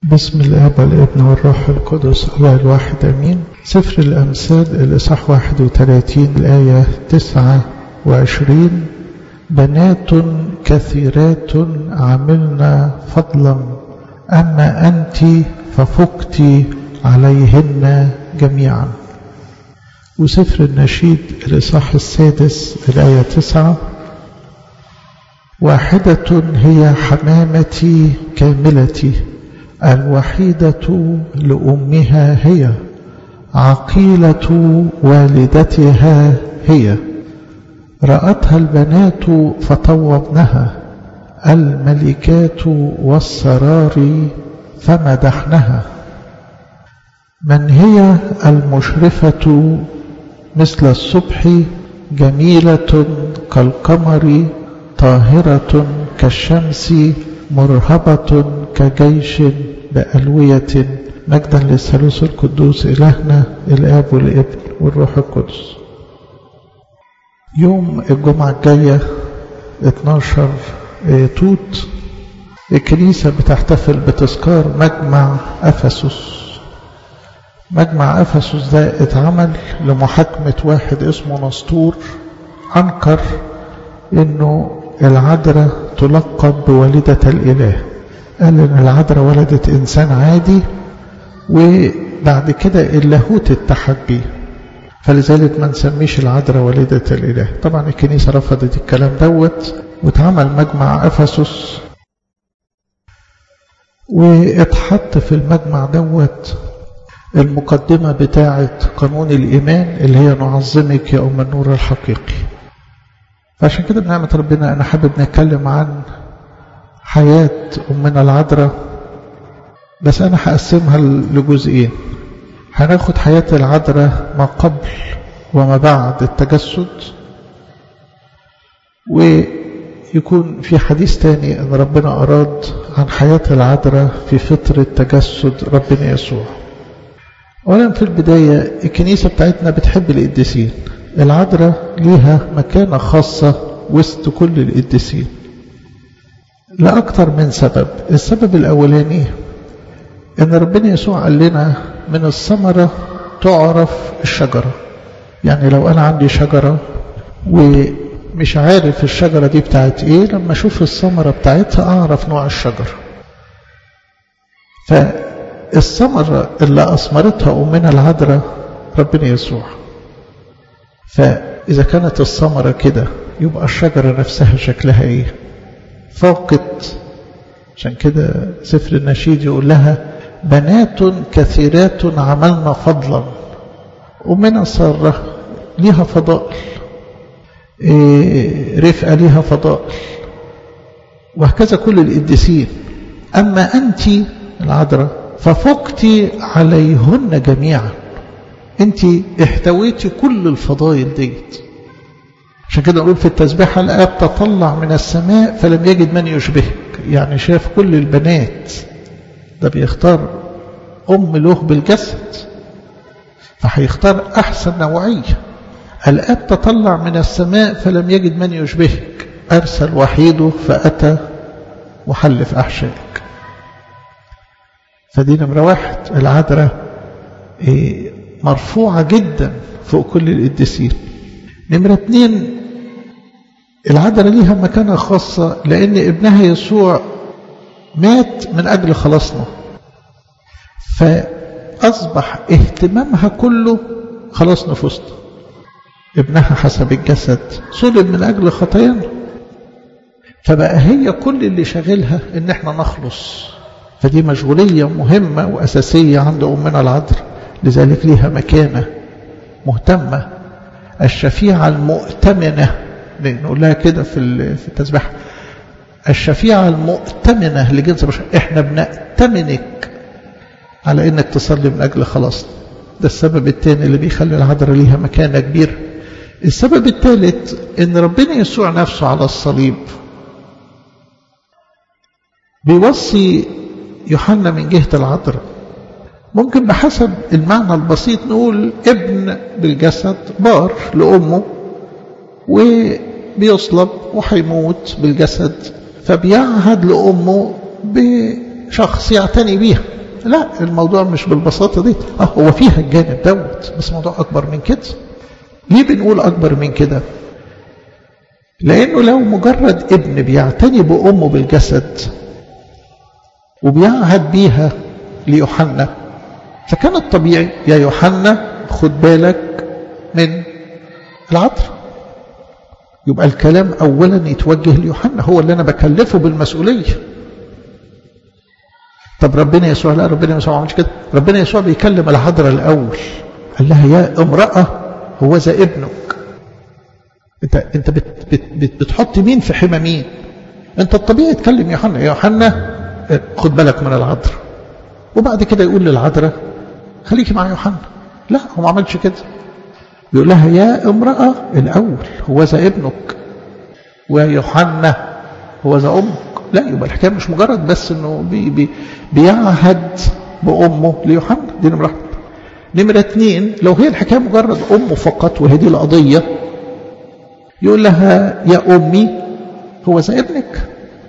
بسم الآب والابن والروح القدس الله الواحد أمين سفر الأمثال الإصحاح 31 الآية 29 بنات كثيرات عملن فضلا أما أنت ففقت عليهن جميعا وسفر النشيد الإصحاح السادس الآية 9 واحدة هي حمامتي كاملتي الوحيدة لأمها هي عقيلة والدتها هي رأتها البنات فطوبنها الملكات والسرار فمدحنها من هي المشرفة مثل الصبح جميلة كالقمر طاهرة كالشمس مرهبة كجيش بألوية مجدا للثالوث القدوس إلهنا الآب والابن والروح القدس يوم الجمعة الجاية 12 توت الكنيسة بتحتفل بتذكار مجمع أفسس مجمع أفسس ده اتعمل لمحاكمة واحد اسمه نسطور أنكر إنه العذراء تلقب بوالدة الإله قال إن العذراء ولدت إنسان عادي وبعد كده اللاهوت اتحد بيه فلذلك ما نسميش العذراء والدة الإله طبعا الكنيسة رفضت الكلام دوت واتعمل مجمع أفسس واتحط في المجمع دوت المقدمة بتاعة قانون الإيمان اللي هي نعظمك يا أم النور الحقيقي فعشان كده بنعمة ربنا أنا حابب نتكلم عن حياة أمنا العذراء بس أنا هقسمها لجزئين هناخد حياة العذراء ما قبل وما بعد التجسد ويكون في حديث تاني أن ربنا أراد عن حياة العذراء في فترة تجسد ربنا يسوع أولا في البداية الكنيسة بتاعتنا بتحب القديسين العذراء ليها مكانة خاصة وسط كل القديسين لأكثر من سبب السبب الأولاني إن ربنا يسوع قال لنا من الثمرة تعرف الشجرة يعني لو أنا عندي شجرة ومش عارف الشجرة دي بتاعت إيه لما أشوف الثمرة بتاعتها أعرف نوع الشجرة فالثمرة اللي أثمرتها أمنا العذراء ربنا يسوع فإذا كانت الثمرة كده يبقى الشجرة نفسها شكلها إيه فوقت عشان كده سفر النشيد يقول لها بنات كثيرات عملنا فضلا ومن سارة ليها فضائل إيه رفقة ليها فضائل وهكذا كل القديسين أما أنت العذراء ففقت عليهن جميعا أنت احتويتي كل الفضائل ديت عشان كده نقول في التسبيحة الآب تطلع من السماء فلم يجد من يشبهك يعني شاف كل البنات ده بيختار أم له بالجسد فهيختار أحسن نوعية الآب تطلع من السماء فلم يجد من يشبهك أرسل وحيده فأتى وحل في أحشائك فدي نمرة واحد العذراء مرفوعة جدا فوق كل القديسين نمرة اتنين العذراء ليها مكانة خاصة لأن ابنها يسوع مات من أجل خلاصنا فأصبح اهتمامها كله خلاص نفوسنا ابنها حسب الجسد صلب من أجل خطايانا فبقى هي كل اللي شاغلها ان احنا نخلص فدي مشغولية مهمة وأساسية عند أمنا العذراء لذلك ليها مكانة مهتمة الشفيعة المؤتمنة نقول لها كده في في التسبيح الشفيعة المؤتمنة لجنس البشر احنا بنأتمنك على انك تصلي من اجل خلاصنا ده السبب الثاني اللي بيخلي العذراء ليها مكانة كبيرة السبب الثالث ان ربنا يسوع نفسه على الصليب بيوصي يوحنا من جهة العذراء ممكن بحسب المعنى البسيط نقول ابن بالجسد بار لأمه وبيصلب وهيموت بالجسد فبيعهد لأمه بشخص يعتني بيها لا الموضوع مش بالبساطة دي اه هو فيها الجانب دوت بس موضوع أكبر من كده ليه بنقول أكبر من كده لأنه لو مجرد ابن بيعتني بأمه بالجسد وبيعهد بيها ليوحنا فكان الطبيعي يا يوحنا خد بالك من العطر يبقى الكلام أولا يتوجه ليوحنا هو اللي أنا بكلفه بالمسؤولية طب ربنا يسوع لا ربنا يسوع ما عملش كده ربنا يسوع بيكلم العذراء الأول قال لها يا امرأة هو ذا ابنك انت انت بت بت بت بتحط مين في حمى مين انت الطبيعي تكلم يوحنا يا يوحنا خد بالك من العذراء وبعد كده يقول للعذراء خليكي مع يوحنا لا هو ما عملش كده يقول لها يا امرأة الأول هو ذا ابنك ويوحنا هو ذا أمك لا يبقى الحكاية مش مجرد بس انه بي بي بيعهد بأمه ليوحنا دي نمرة واحد نمرة اثنين لو هي الحكاية مجرد أمه فقط وهي دي القضية يقول لها يا أمي هو ذا ابنك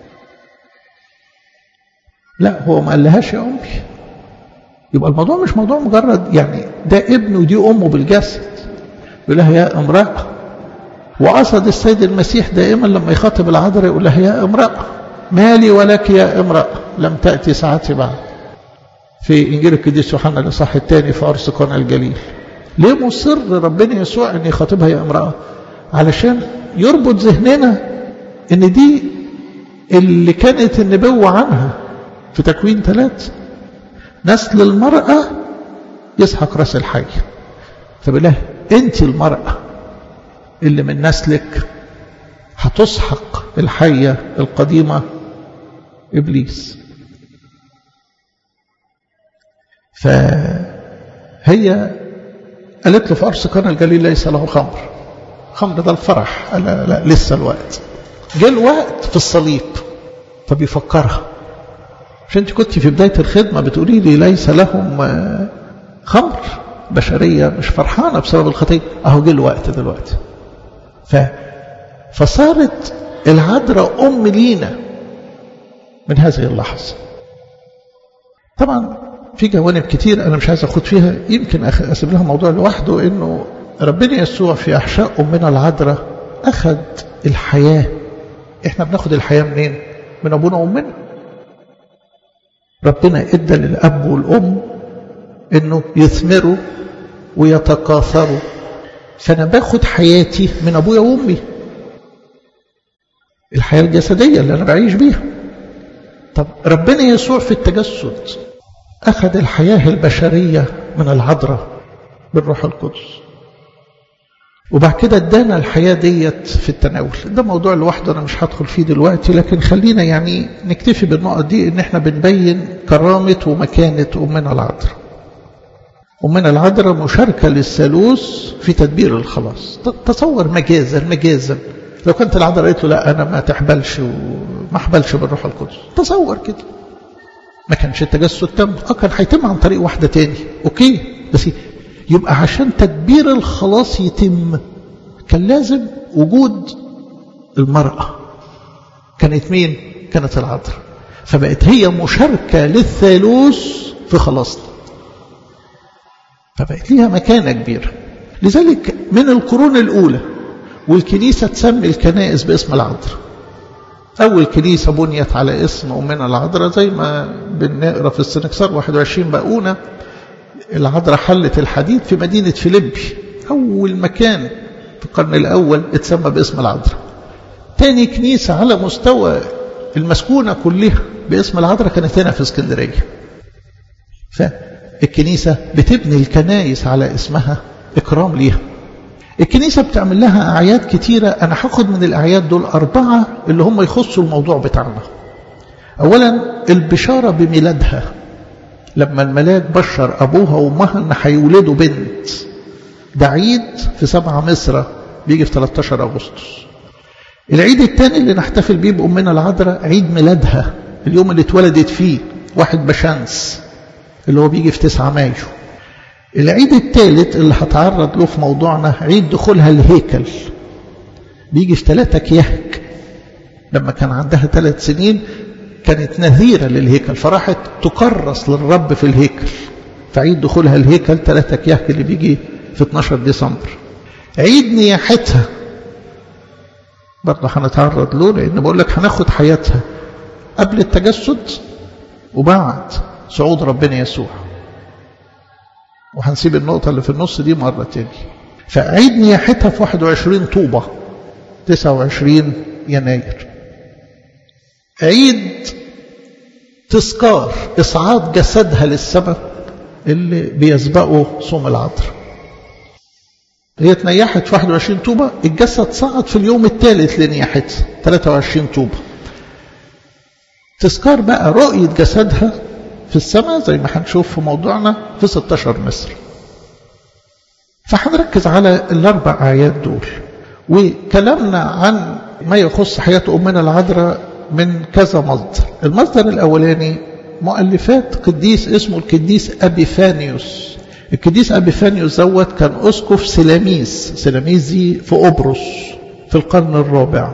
لا هو ما قالهاش يا أمي يبقى الموضوع مش موضوع مجرد يعني ده ابنه ودي أمه بالجسد يقول لها يا امرأة وقصد السيد المسيح دائما لما يخاطب العذراء يقول لها يا امرأة مالي ولك يا امرأة لم تأتي ساعتي بعد في إنجيل القديس يوحنا الإصحاح الثاني في عرس قنا الجليل ليه مصر ربنا يسوع أن يخاطبها يا امرأة علشان يربط ذهننا أن دي اللي كانت النبوة عنها في تكوين ثلاث نسل المرأة يسحق راس الحي فبالله انت المرأة اللي من نسلك هتسحق الحية القديمة إبليس فهي قالت له في أرس كان الجليل ليس له خمر خمر ده الفرح قال لا, لا لسه الوقت جاء الوقت في الصليب فبيفكرها مش انت كنت في بداية الخدمة بتقولي لي ليس لهم خمر بشرية مش فرحانة بسبب الخطية اهو جه الوقت دلوقتي ف فصارت العذراء أم لينا من هذه اللحظة طبعا في جوانب كتير أنا مش عايز أخد فيها يمكن أسيب لها موضوع لوحده إنه ربنا يسوع في أحشاء أمنا العذراء أخذ الحياة إحنا بناخد الحياة منين؟ من أبونا وأمنا ربنا إدى للأب والأم إنه يثمروا ويتكاثروا فأنا باخد حياتي من أبويا وأمي الحياة الجسدية اللي أنا بعيش بيها طب ربنا يسوع في التجسد أخذ الحياة البشرية من العذراء بالروح القدس وبعد كده ادانا الحياة ديت في التناول ده موضوع لوحده أنا مش هدخل فيه دلوقتي لكن خلينا يعني نكتفي بالنقط دي إن احنا بنبين كرامة ومكانة أمنا العذراء أمنا العذراء مشاركة للثالوث في تدبير الخلاص تصور مجازا مجازا لو كانت العذراء قالت له لا أنا ما تحبلش وما أحبلش بالروح القدس تصور كده ما كانش التجسد تم اه كان هيتم عن طريق واحدة تاني أوكي بس يبقى عشان تدبير الخلاص يتم كان لازم وجود المرأة كانت مين؟ كانت العذراء فبقت هي مشاركة للثالوث في خلاصنا فبقت ليها مكانة كبيرة لذلك من القرون الأولى والكنيسة تسمي الكنائس باسم العذراء أول كنيسة بنيت على اسم أمنا العذراء زي ما بنقرأ في السنكسار 21 بقونا العذراء حلت الحديد في مدينة فيليبي أول مكان في القرن الأول اتسمى باسم العذراء تاني كنيسة على مستوى المسكونة كلها باسم العذراء كانت هنا في اسكندرية فالكنيسة بتبني الكنايس على اسمها إكرام ليها الكنيسة بتعمل لها أعياد كتيرة أنا هاخد من الأعياد دول أربعة اللي هم يخصوا الموضوع بتاعنا أولا البشارة بميلادها لما الملاك بشر أبوها وأمها أن هيولدوا بنت ده عيد في سبعة مصر بيجي في 13 أغسطس العيد الثاني اللي نحتفل بيه بأمنا العذراء عيد ميلادها اليوم اللي اتولدت فيه واحد بشمس اللي هو بيجي في 9 مايو العيد الثالث اللي هتعرض له في موضوعنا عيد دخولها الهيكل بيجي في 3 كيهك لما كان عندها ثلاث سنين كانت نذيرة للهيكل فراحت تكرس للرب في الهيكل فعيد دخولها الهيكل ثلاثة كياك اللي بيجي في 12 ديسمبر عيد نياحتها برضه هنتعرض له لان بقول لك هناخد حياتها قبل التجسد وبعد صعود ربنا يسوع وهنسيب النقطة اللي في النص دي مرة تاني فعيد نياحتها في 21 طوبة 29 يناير عيد تذكار إصعاد جسدها للسماء اللي بيسبقه صوم العطر هي اتنيحت في 21 طوبة الجسد صعد في اليوم الثالث لنياحتها 23 طوبة تذكار بقى رؤية جسدها في السماء زي ما هنشوف في موضوعنا في 16 مصر فهنركز على الأربع آيات دول وكلامنا عن ما يخص حياة أمنا العذراء من كذا مصدر المصدر الأولاني مؤلفات قديس اسمه القديس أبيفانيوس القديس أبيفانيوس دوت كان أسقف سلاميس سلاميس دي في قبرص في القرن الرابع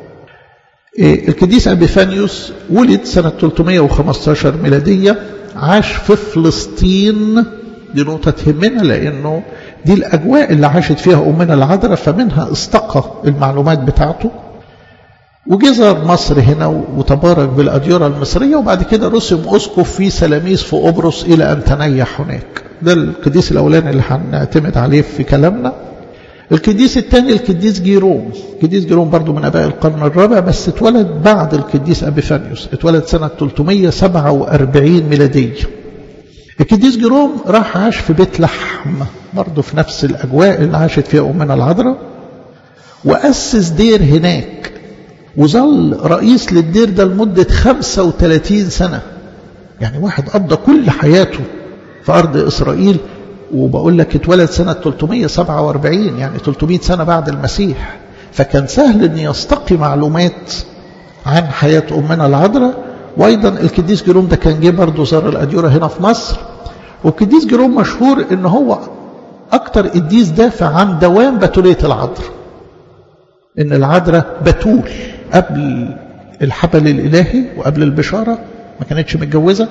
القديس أبيفانيوس ولد سنة 315 ميلادية عاش في فلسطين دي نقطة تهمنا لأنه دي الأجواء اللي عاشت فيها أمنا العذراء فمنها استقى المعلومات بتاعته وجه زار مصر هنا وتبارك بالأديرة المصرية وبعد كده رسم أسقف في سلاميس في قبرص إلى أن تنيح هناك ده القديس الأولاني اللي هنعتمد عليه في كلامنا القديس الثاني القديس جيروم القديس جيروم برضو من أباء القرن الرابع بس اتولد بعد القديس أبيفانيوس اتولد سنة 347 ميلادية القديس جيروم راح عاش في بيت لحم برضه في نفس الأجواء اللي عاشت فيها أمنا العذراء وأسس دير هناك وظل رئيس للدير ده لمدة 35 سنة يعني واحد قضى كل حياته في أرض إسرائيل وبقول لك اتولد سنة 347 يعني 300 سنة بعد المسيح فكان سهل أن يستقي معلومات عن حياة أمنا العذراء وأيضا القديس جيروم ده كان جه برضه زار الأديرة هنا في مصر والقديس جيروم مشهور أن هو أكتر قديس دافع عن دوام بتولية العذراء إن العذراء بتول قبل الحبل الإلهي وقبل البشارة ما كانتش متجوزة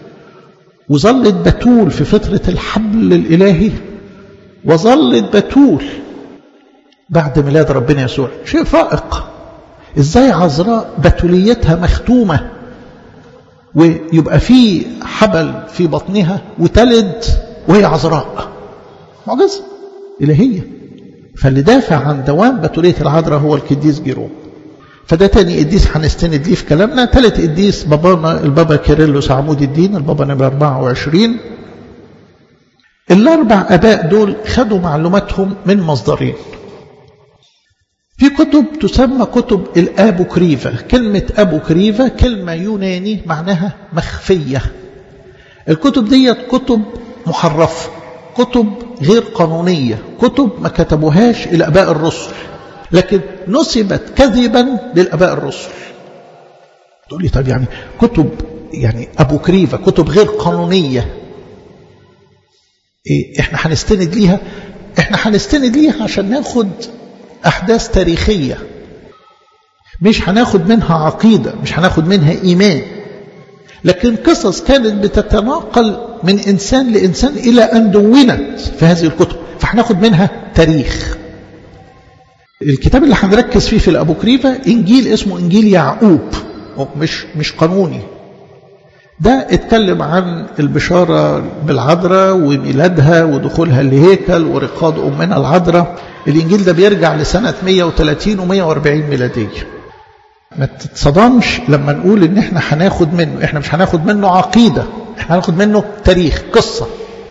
وظلت بتول في فترة الحبل الإلهي وظلت بتول بعد ميلاد ربنا يسوع شيء فائق ازاي عذراء بتوليتها مختومة ويبقى في حبل في بطنها وتلد وهي عذراء معجزة إلهية فاللي دافع عن دوام بتولية العذراء هو القديس جيروم فده تاني قديس هنستند ليه في كلامنا ثالث قديس بابانا البابا كيرلس عمود الدين البابا نمرة 24 الأربع أباء دول خدوا معلوماتهم من مصدرين في كتب تسمى كتب الأبوكريفة كلمة أبوكريفة كلمة يوناني معناها مخفية الكتب ديت كتب محرفة كتب غير قانونية كتب ما كتبوهاش الأباء الرسل لكن نسبت كذبا للأباء الرسل تقول لي طب يعني كتب يعني أبو كريفة كتب غير قانونية إيه احنا هنستند ليها احنا هنستند ليها عشان ناخد أحداث تاريخية مش هناخد منها عقيدة مش هناخد منها إيمان لكن قصص كانت بتتناقل من إنسان لإنسان إلى أن دونت في هذه الكتب فهناخد منها تاريخ الكتاب اللي هنركز فيه في الأبوكريفة إنجيل اسمه إنجيل يعقوب مش مش قانوني ده اتكلم عن البشارة بالعذراء وميلادها ودخولها لهيكل ورقاد أمنا العذراء الإنجيل ده بيرجع لسنة 130 و140 ميلادية ما تتصدمش لما نقول ان احنا هناخد منه احنا مش هناخد منه عقيدة احنا هناخد منه تاريخ قصة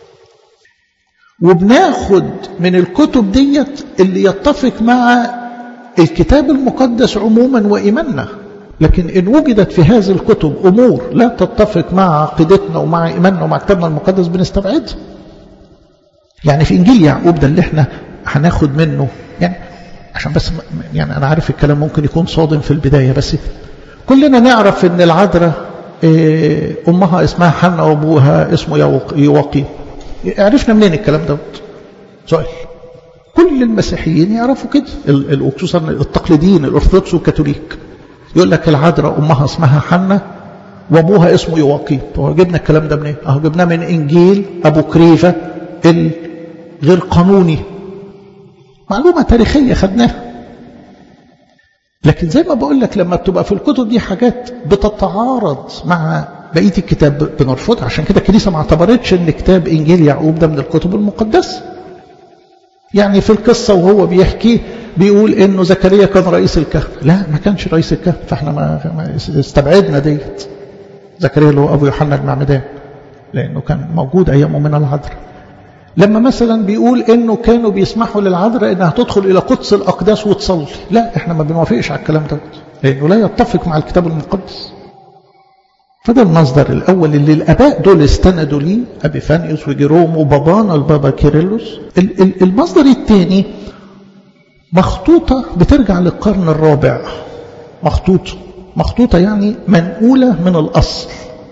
وبناخد من الكتب ديت اللي يتفق مع الكتاب المقدس عموما وإيماننا لكن إن وجدت في هذه الكتب أمور لا تتفق مع عقيدتنا ومع إيماننا ومع كتابنا المقدس بنستبعدها يعني في إنجيل يعقوب ده اللي احنا هناخد منه يعني عشان بس يعني أنا عارف الكلام ممكن يكون صادم في البداية بس كلنا نعرف إن العذراء أمها اسمها حنا وأبوها اسمه يواقيم عرفنا منين الكلام ده سؤال كل المسيحيين يعرفوا كده خصوصا التقليديين الأرثوذكس والكاثوليك يقول لك العذراء أمها اسمها حنا وابوها اسمه يواقيم هو جبنا الكلام ده منين اهو جبناه من انجيل ابو كريفه الغير قانوني معلومه تاريخيه خدناها لكن زي ما بقول لك لما بتبقى في الكتب دي حاجات بتتعارض مع بقيه الكتاب بنرفضها عشان كده الكنيسه ما اعتبرتش ان كتاب انجيل يعقوب ده من الكتب المقدسه يعني في القصه وهو بيحكي بيقول انه زكريا كان رئيس الكهنه لا ما كانش رئيس الكهنه فاحنا ما استبعدنا ديت زكريا اللي هو ابو يوحنا المعمدان لانه كان موجود ايامه من العذراء لما مثلا بيقول انه كانوا بيسمحوا للعذراء انها تدخل الى قدس الاقداس وتصلي لا احنا ما بنوافقش على الكلام ده لانه لا يتفق مع الكتاب المقدس فده المصدر الاول اللي الاباء دول استندوا ليه ابي فانيوس وجيروم وبابانا البابا كيرلس المصدر الثاني مخطوطه بترجع للقرن الرابع مخطوطه مخطوطه يعني منقوله من الاصل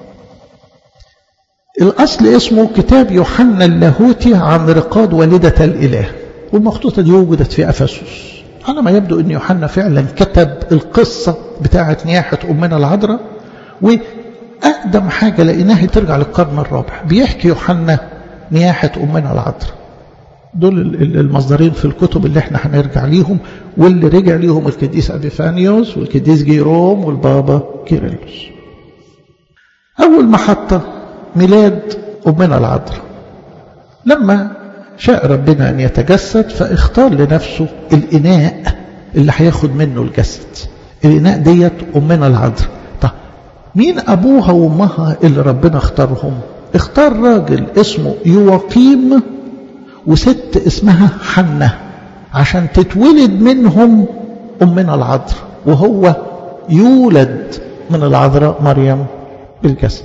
الأصل اسمه كتاب يوحنا اللاهوتي عن رقاد والدة الإله والمخطوطة دي وجدت في أفسس على ما يبدو أن يوحنا فعلا كتب القصة بتاعة نياحة أمنا العذراء وأقدم حاجة لقيناها ترجع للقرن الرابع بيحكي يوحنا نياحة أمنا العذراء دول المصدرين في الكتب اللي احنا هنرجع ليهم واللي رجع ليهم القديس أبيفانيوس والقديس جيروم والبابا كيرلس أول محطة ميلاد أمنا العذراء لما شاء ربنا أن يتجسد فاختار لنفسه الإناء اللي هياخد منه الجسد الإناء ديت أمنا العذراء طب مين أبوها وأمها اللي ربنا اختارهم اختار راجل اسمه يواقيم وست اسمها حنة عشان تتولد منهم أمنا العذراء وهو يولد من العذراء مريم بالجسد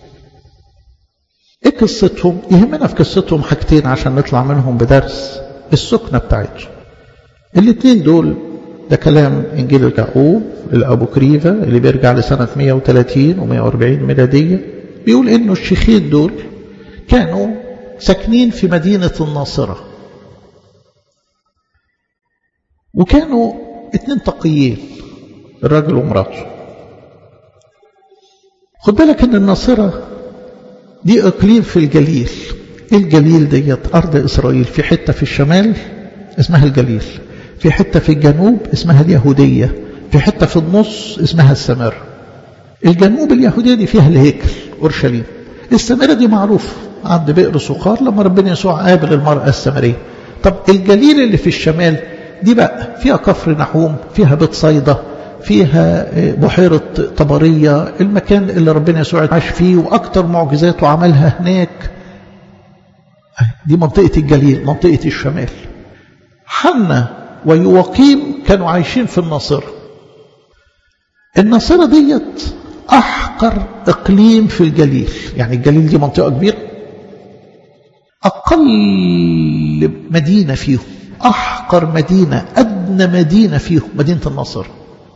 ايه قصتهم يهمنا في قصتهم حاجتين عشان نطلع منهم بدرس السكنة بتاعتهم الاثنين دول ده كلام انجيل اليعقوب الابو كريفة اللي بيرجع لسنة 130 و140 ميلادية بيقول انه الشيخين دول كانوا ساكنين في مدينة الناصرة وكانوا اتنين تقيين الراجل ومراته خد بالك ان الناصرة دي اقليم في الجليل الجليل ديت ارض اسرائيل في حته في الشمال اسمها الجليل في حته في الجنوب اسمها اليهوديه في حته في النص اسمها السمر الجنوب اليهوديه دي فيها الهيكل اورشليم السمره دي معروف عند بئر سقار لما ربنا يسوع قابل المراه السمريه طب الجليل اللي في الشمال دي بقى فيها كفر نحوم فيها بيت صيدا فيها بحيرة طبرية المكان اللي ربنا يسوع عاش فيه وأكتر معجزاته عملها هناك دي منطقة الجليل منطقة الشمال حنا ويواقيم كانوا عايشين في الناصرة الناصرة ديت أحقر إقليم في الجليل يعني الجليل دي منطقة كبيرة أقل مدينة فيهم أحقر مدينة أدنى مدينة فيهم مدينة الناصرة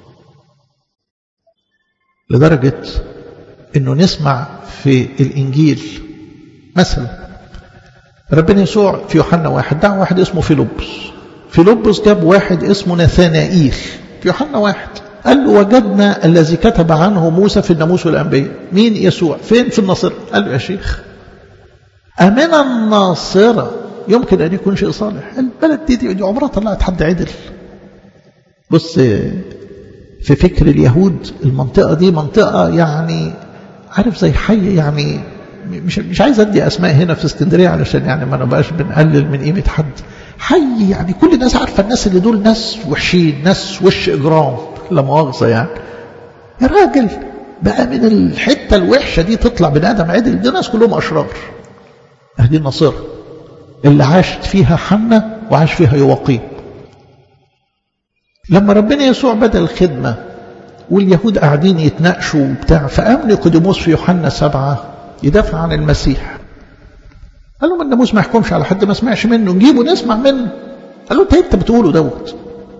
لدرجة أنه نسمع في الإنجيل مثلا ربنا يسوع في يوحنا واحد دعا واحد اسمه فيلبس فيلبس جاب واحد اسمه نثانائيل في يوحنا واحد قال له وجدنا الذي كتب عنه موسى في الناموس والأنبياء مين يسوع فين في الناصرة قال له يا شيخ أمن الناصرة يمكن أن يكون شيء صالح البلد دي, دي عمرها طلعت حد عدل بص في فكر اليهود المنطقة دي منطقة يعني عارف زي حي يعني مش مش عايز ادي اسماء هنا في اسكندريه علشان يعني ما نبقاش بنقلل من قيمه حد حي يعني كل الناس عارفه الناس اللي دول ناس وحشين ناس وش اجرام لا مؤاخذه يعني يا راجل بقى من الحته الوحشه دي تطلع بني ادم عدل دي ناس كلهم اشرار اهدي النصيره اللي عاشت فيها حنة وعاش فيها يواقيم لما ربنا يسوع بدأ الخدمة واليهود قاعدين يتناقشوا وبتاع فقام نيقوديموس في يوحنا سبعة يدافع عن المسيح قال له ما الناموس ما يحكمش على حد ما سمعش منه نجيبه نسمع منه قال له انت بتقوله دوت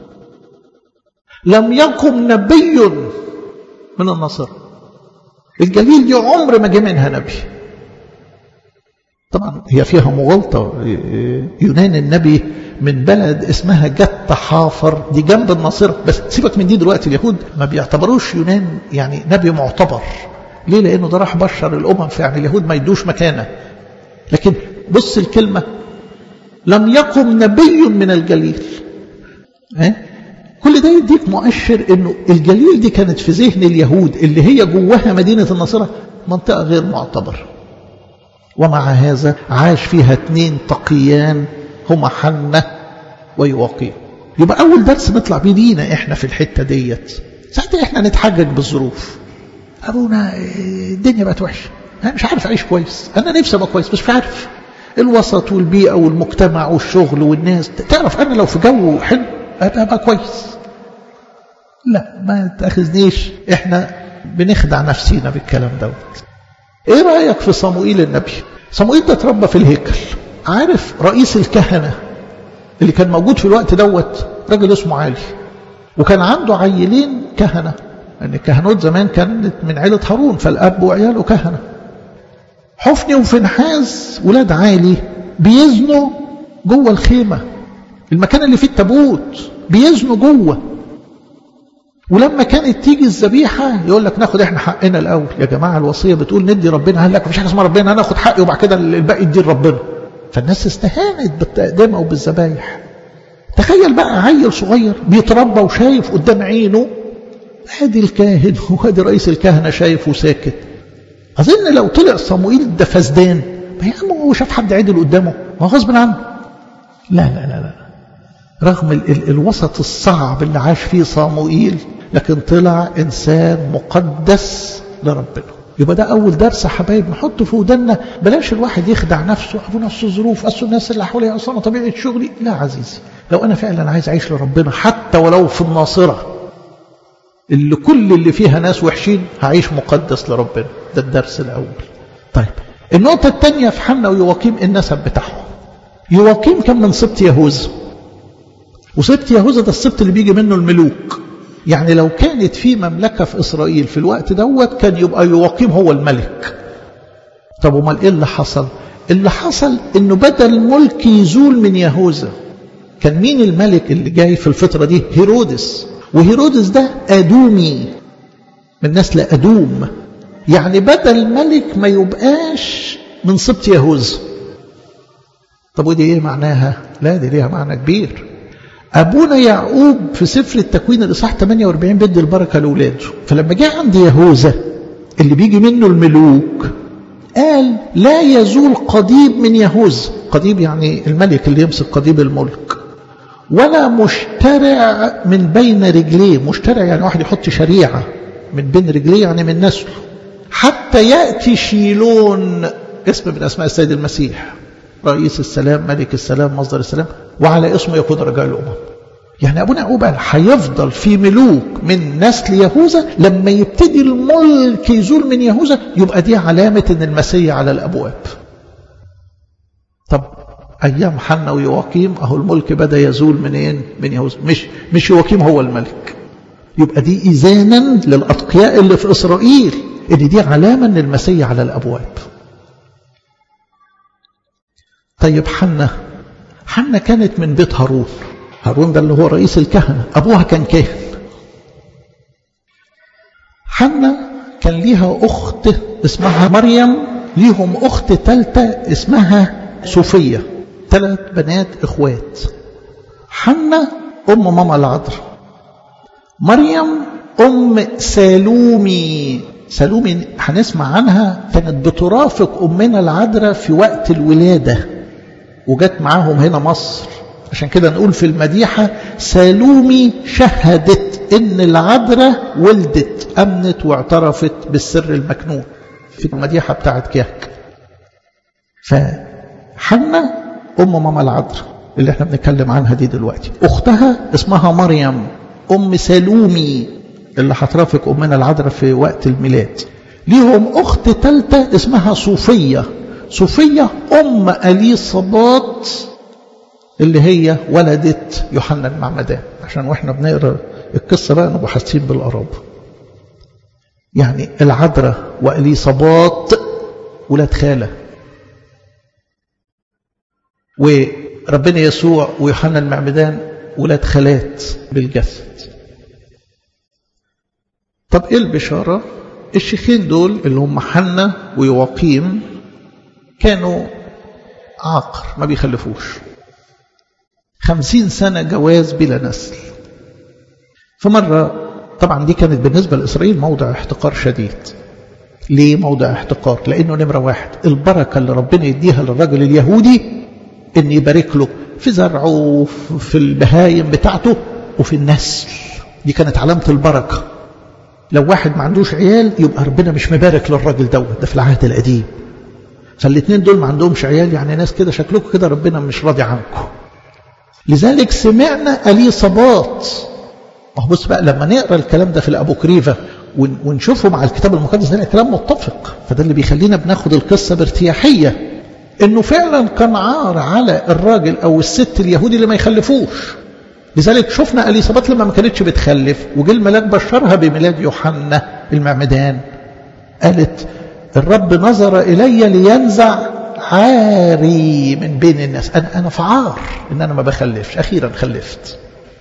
لم يقم نبي من النصر الجليل دي عمر ما جه منها نبي طبعا هي فيها مغالطة يونان النبي من بلد اسمها جت حافر دي جنب الناصرة بس سيبك من دي دلوقتي اليهود ما بيعتبروش يونان يعني نبي معتبر ليه لأنه ده راح بشر الأمم فعلا اليهود ما يدوش مكانه لكن بص الكلمة لم يقم نبي من الجليل اه؟ كل ده يديك مؤشر انه الجليل دي كانت في ذهن اليهود اللي هي جواها مدينة الناصرة منطقة غير معتبرة ومع هذا عاش فيها اثنين تقيان هما حنة ويواقيم يبقى أول درس نطلع بيه لينا إحنا في الحتة ديت ساعتها إحنا نتحجج بالظروف أبونا الدنيا بقت وحشة أنا مش عارف أعيش كويس أنا نفسي أبقى كويس بس مش عارف الوسط والبيئة والمجتمع والشغل والناس تعرف أنا لو في جو حلو أبقى, أبقى كويس لا ما تأخذنيش إحنا بنخدع نفسينا بالكلام دوت إيه رأيك في صموئيل النبي صموئيل ده اتربى في الهيكل عارف رئيس الكهنة اللي كان موجود في الوقت دوت راجل اسمه علي وكان عنده عيلين كهنة لأن الكهنوت زمان كانت من عيلة هارون فالأب وعياله كهنة حفني وفنحاز ولاد عالي بيزنوا جوه الخيمة المكان اللي فيه التابوت بيزنوا جوه ولما كانت تيجي الذبيحة يقول لك ناخد احنا حقنا الأول يا جماعة الوصية بتقول ندي ربنا قال لك مفيش حاجة اسمها ربنا هناخد حقي وبعد كده الباقي يدي ربنا فالناس استهانت بالتقدمة وبالذبايح تخيل بقى عيل صغير بيتربى وشايف قدام عينه ادي الكاهن وادي رئيس الكهنة شايف وساكت أظن لو طلع صموئيل ده فسدان ما يا عم هو شاف حد عدل قدامه ما غصب عنه لا لا لا لا رغم ال ال الوسط الصعب اللي عاش فيه صموئيل لكن طلع إنسان مقدس لربنا يبقى ده أول درس حبايب نحطه في ودنا بلاش الواحد يخدع نفسه أبو نفس الظروف أصل الناس اللي حواليا أصلا طبيعة شغلي لا عزيزي لو أنا فعلا عايز أعيش لربنا حتى ولو في الناصرة اللي كل اللي فيها ناس وحشين هعيش مقدس لربنا ده الدرس الأول طيب النقطة الثانية في حنا ويواقيم النسب بتاعهم يواقيم كان من سبط يهوذا وسبط يهوذا ده السبط اللي بيجي منه الملوك يعني لو كانت في مملكة في إسرائيل في الوقت دوت كان يبقى يواقيم هو الملك طب وما ايه اللي حصل اللي حصل انه بدل الملك يزول من يهوذا كان مين الملك اللي جاي في الفترة دي هيرودس وهيرودس ده أدومي من نسل أدوم يعني بدل الملك ما يبقاش من سبط يهوذا طب ودي ايه معناها لا دي ليها معنى كبير أبونا يعقوب في سفر التكوين الإصحاح 48 بدي البركة لأولاده فلما جاء عند يهوذا اللي بيجي منه الملوك قال لا يزول قضيب من يهوذا قضيب يعني الملك اللي يمسك قضيب الملك ولا مشترع من بين رجليه مشترع يعني واحد يحط شريعة من بين رجليه يعني من نسله حتى يأتي شيلون اسم من أسماء السيد المسيح رئيس السلام ملك السلام مصدر السلام وعلى اسمه يكون رجاء الأمم يعني أبونا يعقوب قال هيفضل في ملوك من نسل يهوذا لما يبتدي الملك يزول من يهوذا يبقى دي علامة ان المسيح على الأبواب طب أيام حنا ويواقيم أهو الملك بدأ يزول منين من يهوذا مش مش يواقيم هو الملك يبقى دي إذانا للأتقياء اللي في إسرائيل إن دي علامة أن المسيح على الأبواب طيب حنا حنا كانت من بيت هارون هارون ده اللي هو رئيس الكهنة أبوها كان كاهن حنا كان ليها أخت اسمها مريم ليهم أخت ثالثة اسمها صوفية ثلاث بنات إخوات حنا أم ماما العذراء مريم أم سالومي سالومي هنسمع عنها كانت بترافق أمنا العذراء في وقت الولادة وجت معاهم هنا مصر عشان كده نقول في المديحة سالومي شهدت ان العذراء ولدت امنت واعترفت بالسر المكنون في المديحة بتاعت كيهك فحنا ام ماما العذراء اللي احنا بنتكلم عنها دي دلوقتي اختها اسمها مريم ام سالومي اللي هترافق امنا العذراء في وقت الميلاد ليهم اخت ثالثه اسمها صوفيه صوفيه ام اليصابات اللي هي ولدت يوحنا المعمدان عشان واحنا بنقرا القصه بقى نبقى حاسين بالقراب يعني العذراء واليصابات ولاد خاله وربنا يسوع ويوحنا المعمدان ولاد خالات بالجسد طب ايه البشاره الشيخين دول اللي هم حنا ويواقيم كانوا عاقر ما بيخلفوش خمسين سنة جواز بلا نسل فمرة طبعا دي كانت بالنسبة لإسرائيل موضع احتقار شديد ليه موضع احتقار لأنه نمرة واحد البركة اللي ربنا يديها للرجل اليهودي ان يبارك له في زرعه في البهايم بتاعته وفي النسل دي كانت علامة البركة لو واحد ما عندوش عيال يبقى ربنا مش مبارك للراجل دوت ده في العهد القديم فالاثنين دول ما عندهمش عيال يعني ناس كده شكلكم كده ربنا مش راضي عنكم لذلك سمعنا اليصابات ما هو بص بقى لما نقرا الكلام ده في الابوكريفه ونشوفه مع الكتاب المقدس ده كلام متفق فده اللي بيخلينا بناخد القصه بارتياحيه انه فعلا كان عار على الراجل او الست اليهودي اللي ما يخلفوش لذلك شفنا اليصابات لما ما كانتش بتخلف وجه الملاك بشرها بميلاد يوحنا المعمدان قالت الرب نظر الي لينزع عاري من بين الناس انا انا في عار ان انا ما بخلفش اخيرا خلفت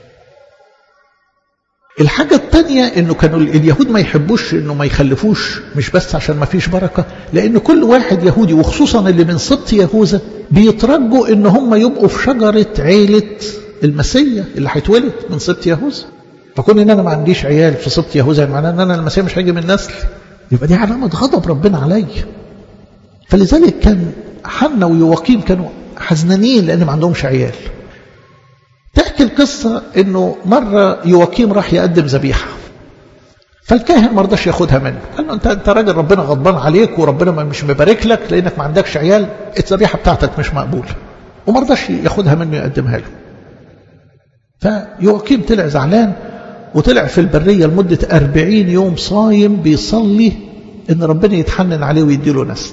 الحاجة الثانية انه كانوا اليهود ما يحبوش انه ما يخلفوش مش بس عشان ما فيش بركة لان كل واحد يهودي وخصوصا اللي من سبط يهوذا بيترجوا ان هم يبقوا في شجرة عيلة المسيا اللي هيتولد من سبط يهوذا فكون ان انا ما عنديش عيال في سبط يهوذا معناه ان انا المسيا مش هيجي من نسلي يبقى دي علامة غضب ربنا عليا فلذلك كان حنا ويواقيم كانوا حزنانين لان ما عندهمش عيال تحكي القصة انه مرة يواكيم راح يقدم ذبيحة فالكاهن ما رضاش ياخدها منه قال له انت انت راجل ربنا غضبان عليك وربنا مش مبارك لك لانك ما عندكش عيال الذبيحة بتاعتك مش مقبولة وما رضاش ياخدها منه يقدمها له فيواكيم طلع زعلان وطلع في البرية لمدة أربعين يوم صايم بيصلي ان ربنا يتحنن عليه ويديله نسل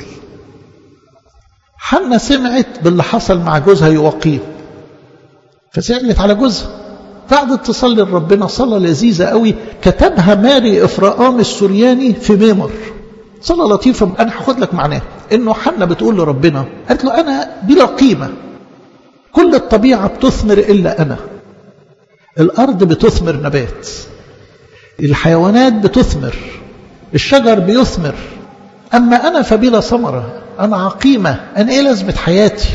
حنا سمعت باللي حصل مع جوزها يواقيم فزعلت على جوزها قعدت تصلي لربنا صلاة لذيذة قوي كتبها ماري إفراام السورياني في ميمر صلاة لطيفة أنا هاخد لك معناها إنه حنا بتقول لربنا قالت له أنا بلا قيمة كل الطبيعة بتثمر إلا أنا الأرض بتثمر نبات الحيوانات بتثمر الشجر بيثمر أما أنا فبلا ثمرة أنا عقيمة أنا إيه لازمة حياتي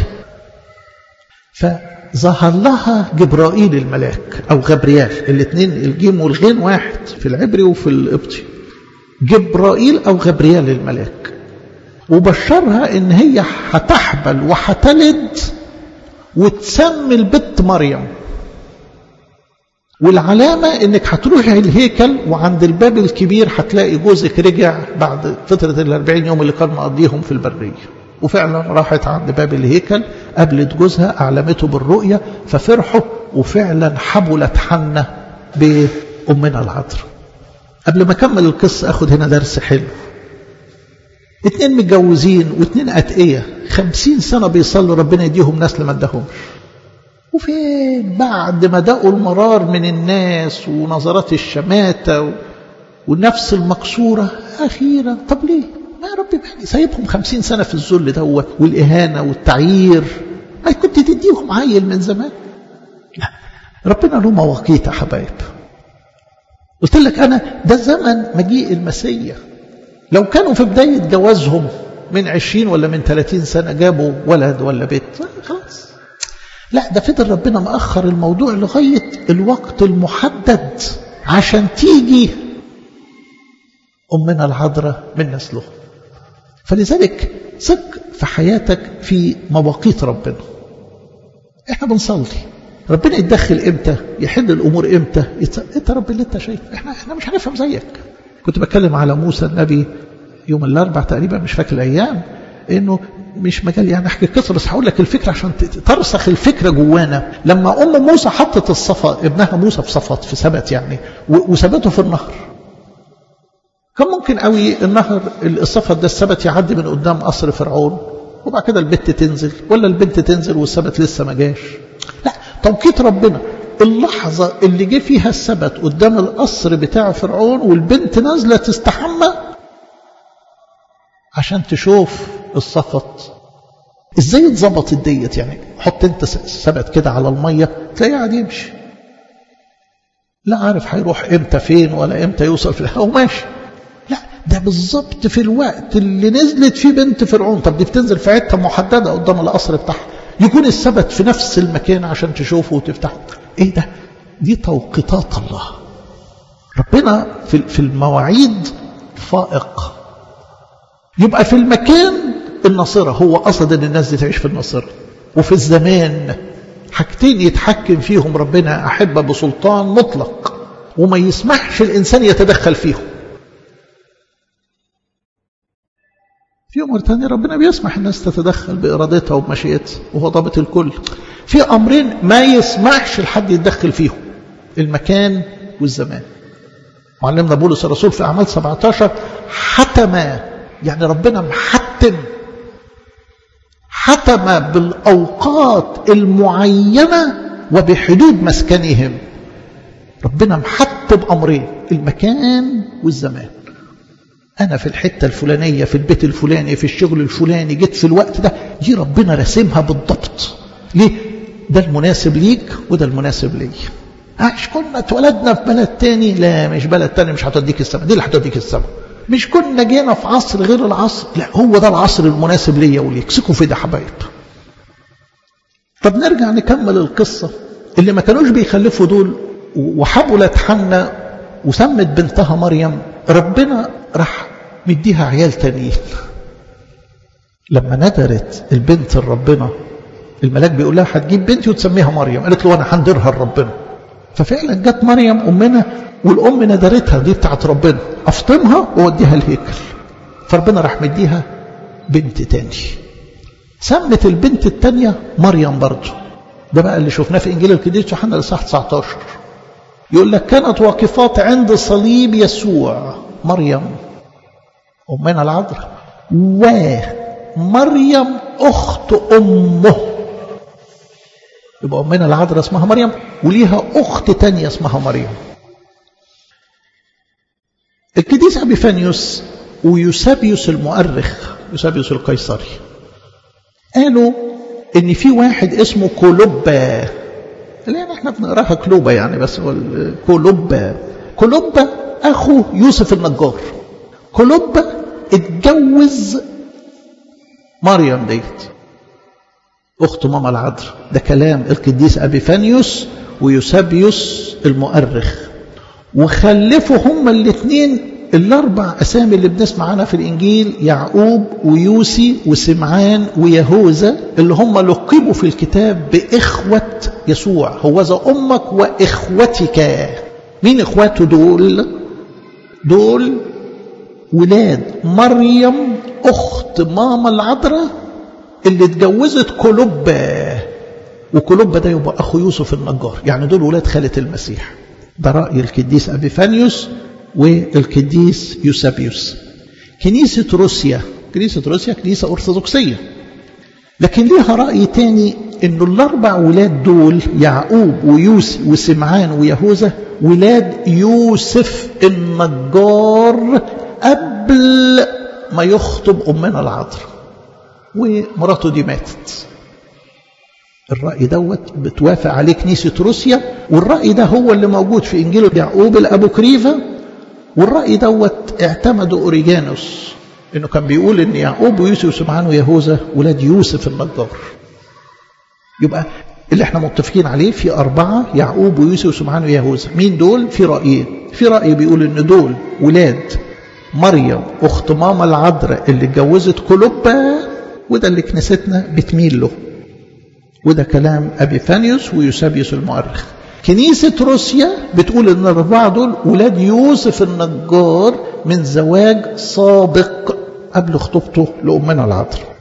فظهر لها جبرائيل الملاك أو غبريال الاثنين الجيم والغين واحد في العبري وفي القبطي جبرائيل أو غبريال الملاك وبشرها إن هي هتحبل وهتلد وتسمي البت مريم والعلامة انك هتروحي الهيكل وعند الباب الكبير هتلاقي جوزك رجع بعد فترة الأربعين يوم اللي كان مقضيهم في البرية وفعلا راحت عند باب الهيكل قابلت جوزها أعلمته بالرؤية ففرحوا وفعلا حبلت حنة بأمنا العذراء قبل ما أكمل القصة أخد هنا درس حلو اتنين متجوزين واتنين أتقية خمسين سنة بيصلوا ربنا يديهم نسل ما ادهمش وفين بعد ما دقوا المرار من الناس ونظرات الشماتة والنفس المكسورة أخيرا طب ليه ما يا رب يعني سايبهم خمسين سنة في الذل دوت والإهانة والتعيير ما كنت تديهم عيل من زمان لا ربنا له مواقيت يا حبايب قلت لك أنا ده زمن مجيء المسيح لو كانوا في بداية جوازهم من عشرين ولا من ثلاثين سنة جابوا ولد ولا بيت خلاص لا ده فضل ربنا مأخر الموضوع لغاية الوقت المحدد عشان تيجي أمنا العذراء من نسله فلذلك ثق في حياتك في مواقيت ربنا احنا بنصلي ربنا يتدخل امتى يحل الامور امتى انت رب اللي انت شايف احنا احنا مش هنفهم زيك كنت بتكلم على موسى النبي يوم الاربع تقريبا مش فاكر الايام انه مش مجال يعني احكي القصه بس هقول لك الفكره عشان ترسخ الفكره جوانا لما ام موسى حطت الصفا ابنها موسى في صفت في سبت يعني وسبته في النهر كان ممكن قوي النهر الصفت ده السبت يعدي من قدام قصر فرعون وبعد كده البت تنزل ولا البنت تنزل والسبت لسه ما جاش لا توقيت ربنا اللحظة اللي جه فيها السبت قدام القصر بتاع فرعون والبنت نازلة تستحمى عشان تشوف الصفت ازاي اتظبطت ديت يعني حط انت سبت كده على المية تلاقيه قاعد يمشي لا عارف هيروح امتى فين ولا امتى يوصل في الهواء ماشي لا ده بالظبط في الوقت اللي نزلت فيه بنت فرعون طب دي بتنزل في حته محدده قدام القصر بتاعها يكون السبت في نفس المكان عشان تشوفه وتفتحه ايه ده دي توقيتات الله ربنا في في المواعيد فائق يبقى في المكان الناصرة هو قصد ان الناس دي تعيش في الناصرة وفي الزمان حاجتين يتحكم فيهم ربنا أحبة بسلطان مطلق وما يسمحش الإنسان يتدخل فيهم في أمور تانية ربنا بيسمح الناس تتدخل بإرادتها وبمشيئتها وهو ضابط الكل في أمرين ما يسمحش لحد يتدخل فيهم المكان والزمان معلمنا بولس الرسول في أعمال 17 حتم يعني ربنا محتم حتم بالأوقات المعينة وبحدود مسكنهم ربنا محتم أمرين المكان والزمان أنا في الحتة الفلانية في البيت الفلاني في الشغل الفلاني جيت في الوقت ده دي ربنا رسمها بالضبط ليه؟ ده المناسب ليك وده المناسب لي مش كنا اتولدنا في بلد تاني لا مش بلد تاني مش هتوديك السماء دي اللي هتوديك السماء مش كنا جينا في عصر غير العصر لا هو ده العصر المناسب ليا وليك سكوا في ده حبايب طب نرجع نكمل القصة اللي ما كانوش بيخلفوا دول وحبلت حنة وسمت بنتها مريم ربنا راح مديها عيال تانيين لما ندرت البنت لربنا الملاك بيقول لها هتجيب بنتي وتسميها مريم قالت له انا هندرها لربنا ففعلا جت مريم امنا والام ندرتها دي بتاعت ربنا افطمها ووديها الهيكل فربنا راح مديها بنت تاني سمت البنت التانية مريم برضه ده بقى اللي شفناه في انجيل القديس يوحنا الاصحاح 19 يقول لك كانت واقفات عند صليب يسوع مريم امنا العذراء ومريم اخت امه يبقى امنا العذراء اسمها مريم وليها اخت تانية اسمها مريم القديس ابيفانيوس ويوسابيوس المؤرخ يوسابيوس القيصري قالوا ان في واحد اسمه كولوبا اللي يعني احنا بنقراها كلوبا يعني بس هو كولوبا كولوبا اخو يوسف النجار كولوبا اتجوز مريم ديت اخت ماما العذراء ده كلام القديس ابيفانيوس ويوسابيوس المؤرخ وخلفوا هما الاثنين الاربع اسامي اللي بنسمع عنها في الانجيل يعقوب ويوسي وسمعان ويهوذا اللي هم لقبوا في الكتاب باخوه يسوع هوذا امك واخوتك مين اخواته دول دول ولاد مريم اخت ماما العذراء اللي اتجوزت كلوبا وكلوبا ده يبقى اخو يوسف النجار يعني دول ولاد خاله المسيح ده راي القديس ابيفانيوس والقديس يوسابيوس كنيسة روسيا كنيسة روسيا كنيسة أرثوذكسية لكن ليها رأي تاني أنه الأربع ولاد دول يعقوب ويوسي وسمعان ويهوذا ولاد يوسف النجار قبل ما يخطب أمنا العذراء ومراته دي ماتت الرأي دوت بتوافق عليه كنيسة روسيا والرأي ده هو اللي موجود في إنجيل يعقوب الأبوكريفة والرأي دوت اعتمده أوريجانوس إنه كان بيقول إن يعقوب ويوسف وسمعان ويهوذا ولاد يوسف النجار يبقى اللي احنا متفقين عليه في أربعة يعقوب ويوسف وسمعان ويهوذا مين دول؟ في رأيين في رأي بيقول إن دول ولاد مريم أخت ماما العذراء اللي اتجوزت كلوبا وده اللي كنيستنا بتميل له وده كلام أبيفانيوس ويوسابيوس المؤرخ كنيسة روسيا بتقول ان الاربعة دول ولاد يوسف النجار من زواج سابق قبل خطوبته لأمنا العذراء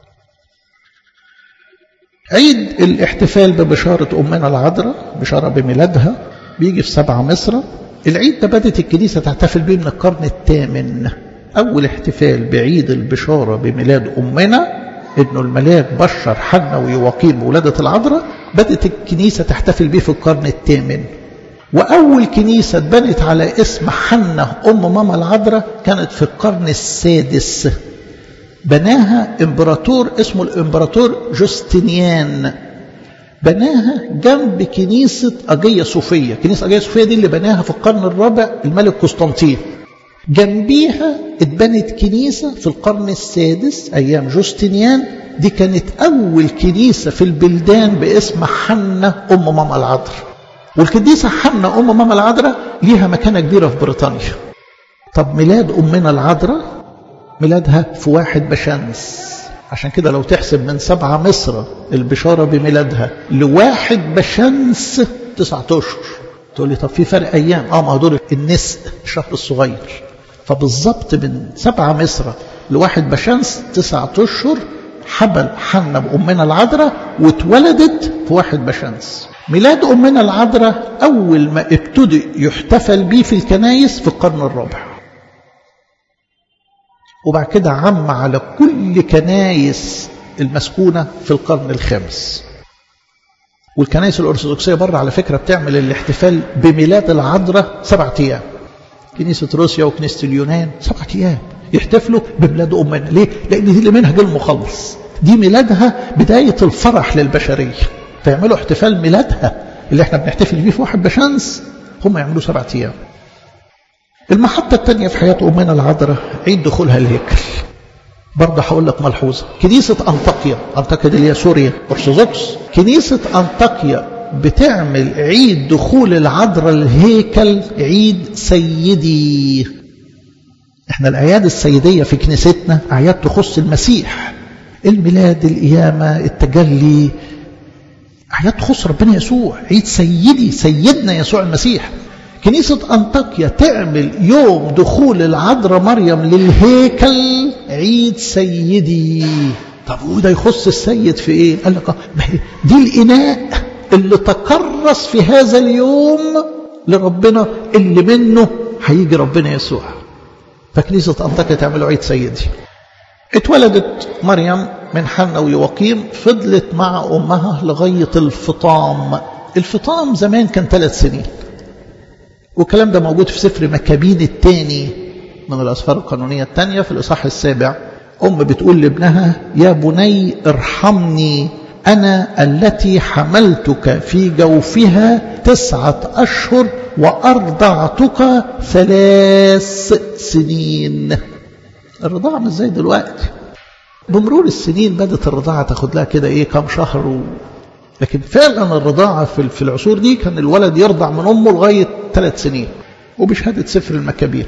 عيد الاحتفال ببشارة أمنا العذراء بشارة بميلادها بيجي في سبعة مصر العيد ده بدأت الكنيسة تحتفل به من القرن الثامن أول احتفال بعيد البشارة بميلاد أمنا انه الملاك بشر حنا ويواقيم بولادة العذراء بدأت الكنيسة تحتفل به في القرن الثامن وأول كنيسة اتبنت على اسم حنا أم ماما العذراء كانت في القرن السادس بناها امبراطور اسمه الامبراطور جوستنيان بناها جنب كنيسة أجية صوفية كنيسة أجية صوفية دي اللي بناها في القرن الرابع الملك قسطنطين جنبيها اتبنت كنيسة في القرن السادس أيام جوستنيان دي كانت أول كنيسة في البلدان باسم حنة أم ماما العذراء والكنيسة حنة أم ماما العذراء ليها مكانة كبيرة في بريطانيا طب ميلاد أمنا العذراء ميلادها في واحد بشمس عشان كده لو تحسب من سبعة مصر البشارة بميلادها لواحد بشمس تسعة أشهر تقول لي طب في فرق أيام اه ما هو دول النسء الشهر الصغير فبالظبط من سبعة مصر لواحد بشمس تسعة أشهر حبل حنة بأمنا العذراء واتولدت في واحد بشمس ميلاد أمنا العذراء أول ما ابتدئ يحتفل به في الكنايس في القرن الرابع وبعد كده عم على كل كنايس المسكونة في القرن الخامس والكنائس الأرثوذكسية بره على فكرة بتعمل الاحتفال بميلاد العذراء سبعة أيام كنيسة روسيا وكنيسة اليونان سبعة أيام يحتفلوا بميلاد أمنا ليه؟ لأن دي اللي منهج المخلص دي ميلادها بداية الفرح للبشرية فيعملوا احتفال ميلادها اللي احنا بنحتفل بيه في واحد بشمس هم يعملوا سبعة أيام المحطة الثانية في حياة أمنا العذراء عيد دخولها الهيكل برضه هقول لك ملحوظة كنيسة أنطاكيا أنطاكيا دي اللي هي سوريا أرثوذكس كنيسة أنطاكيا بتعمل عيد دخول العذراء الهيكل عيد سيدي احنا الأعياد السيدية في كنيستنا أعياد تخص المسيح الميلاد القيامة التجلي أعياد تخص ربنا يسوع عيد سيدي سيدنا يسوع المسيح كنيسة أنطاكيا تعمل يوم دخول العذراء مريم للهيكل عيد سيدي طب وده يخص السيد في ايه قال لك دي الإناء اللي تكرس في هذا اليوم لربنا اللي منه هيجي ربنا يسوع فكنيسة أنطاكيا تعمل عيد سيدي اتولدت مريم من حنا ويواقيم فضلت مع أمها لغاية الفطام الفطام زمان كان ثلاث سنين والكلام ده موجود في سفر مكابين الثاني من الأسفار القانونية الثانية في الإصحاح السابع أم بتقول لابنها يا بني ارحمني أنا التي حملتك في جوفها تسعة أشهر وأرضعتك ثلاث سنين الرضاعة مش زي دلوقتي بمرور السنين بدأت الرضاعة تاخد لها كده إيه كام شهر و... لكن فعلا الرضاعة في العصور دي كان الولد يرضع من أمه لغاية ثلاث سنين وبشهادة سفر المكابين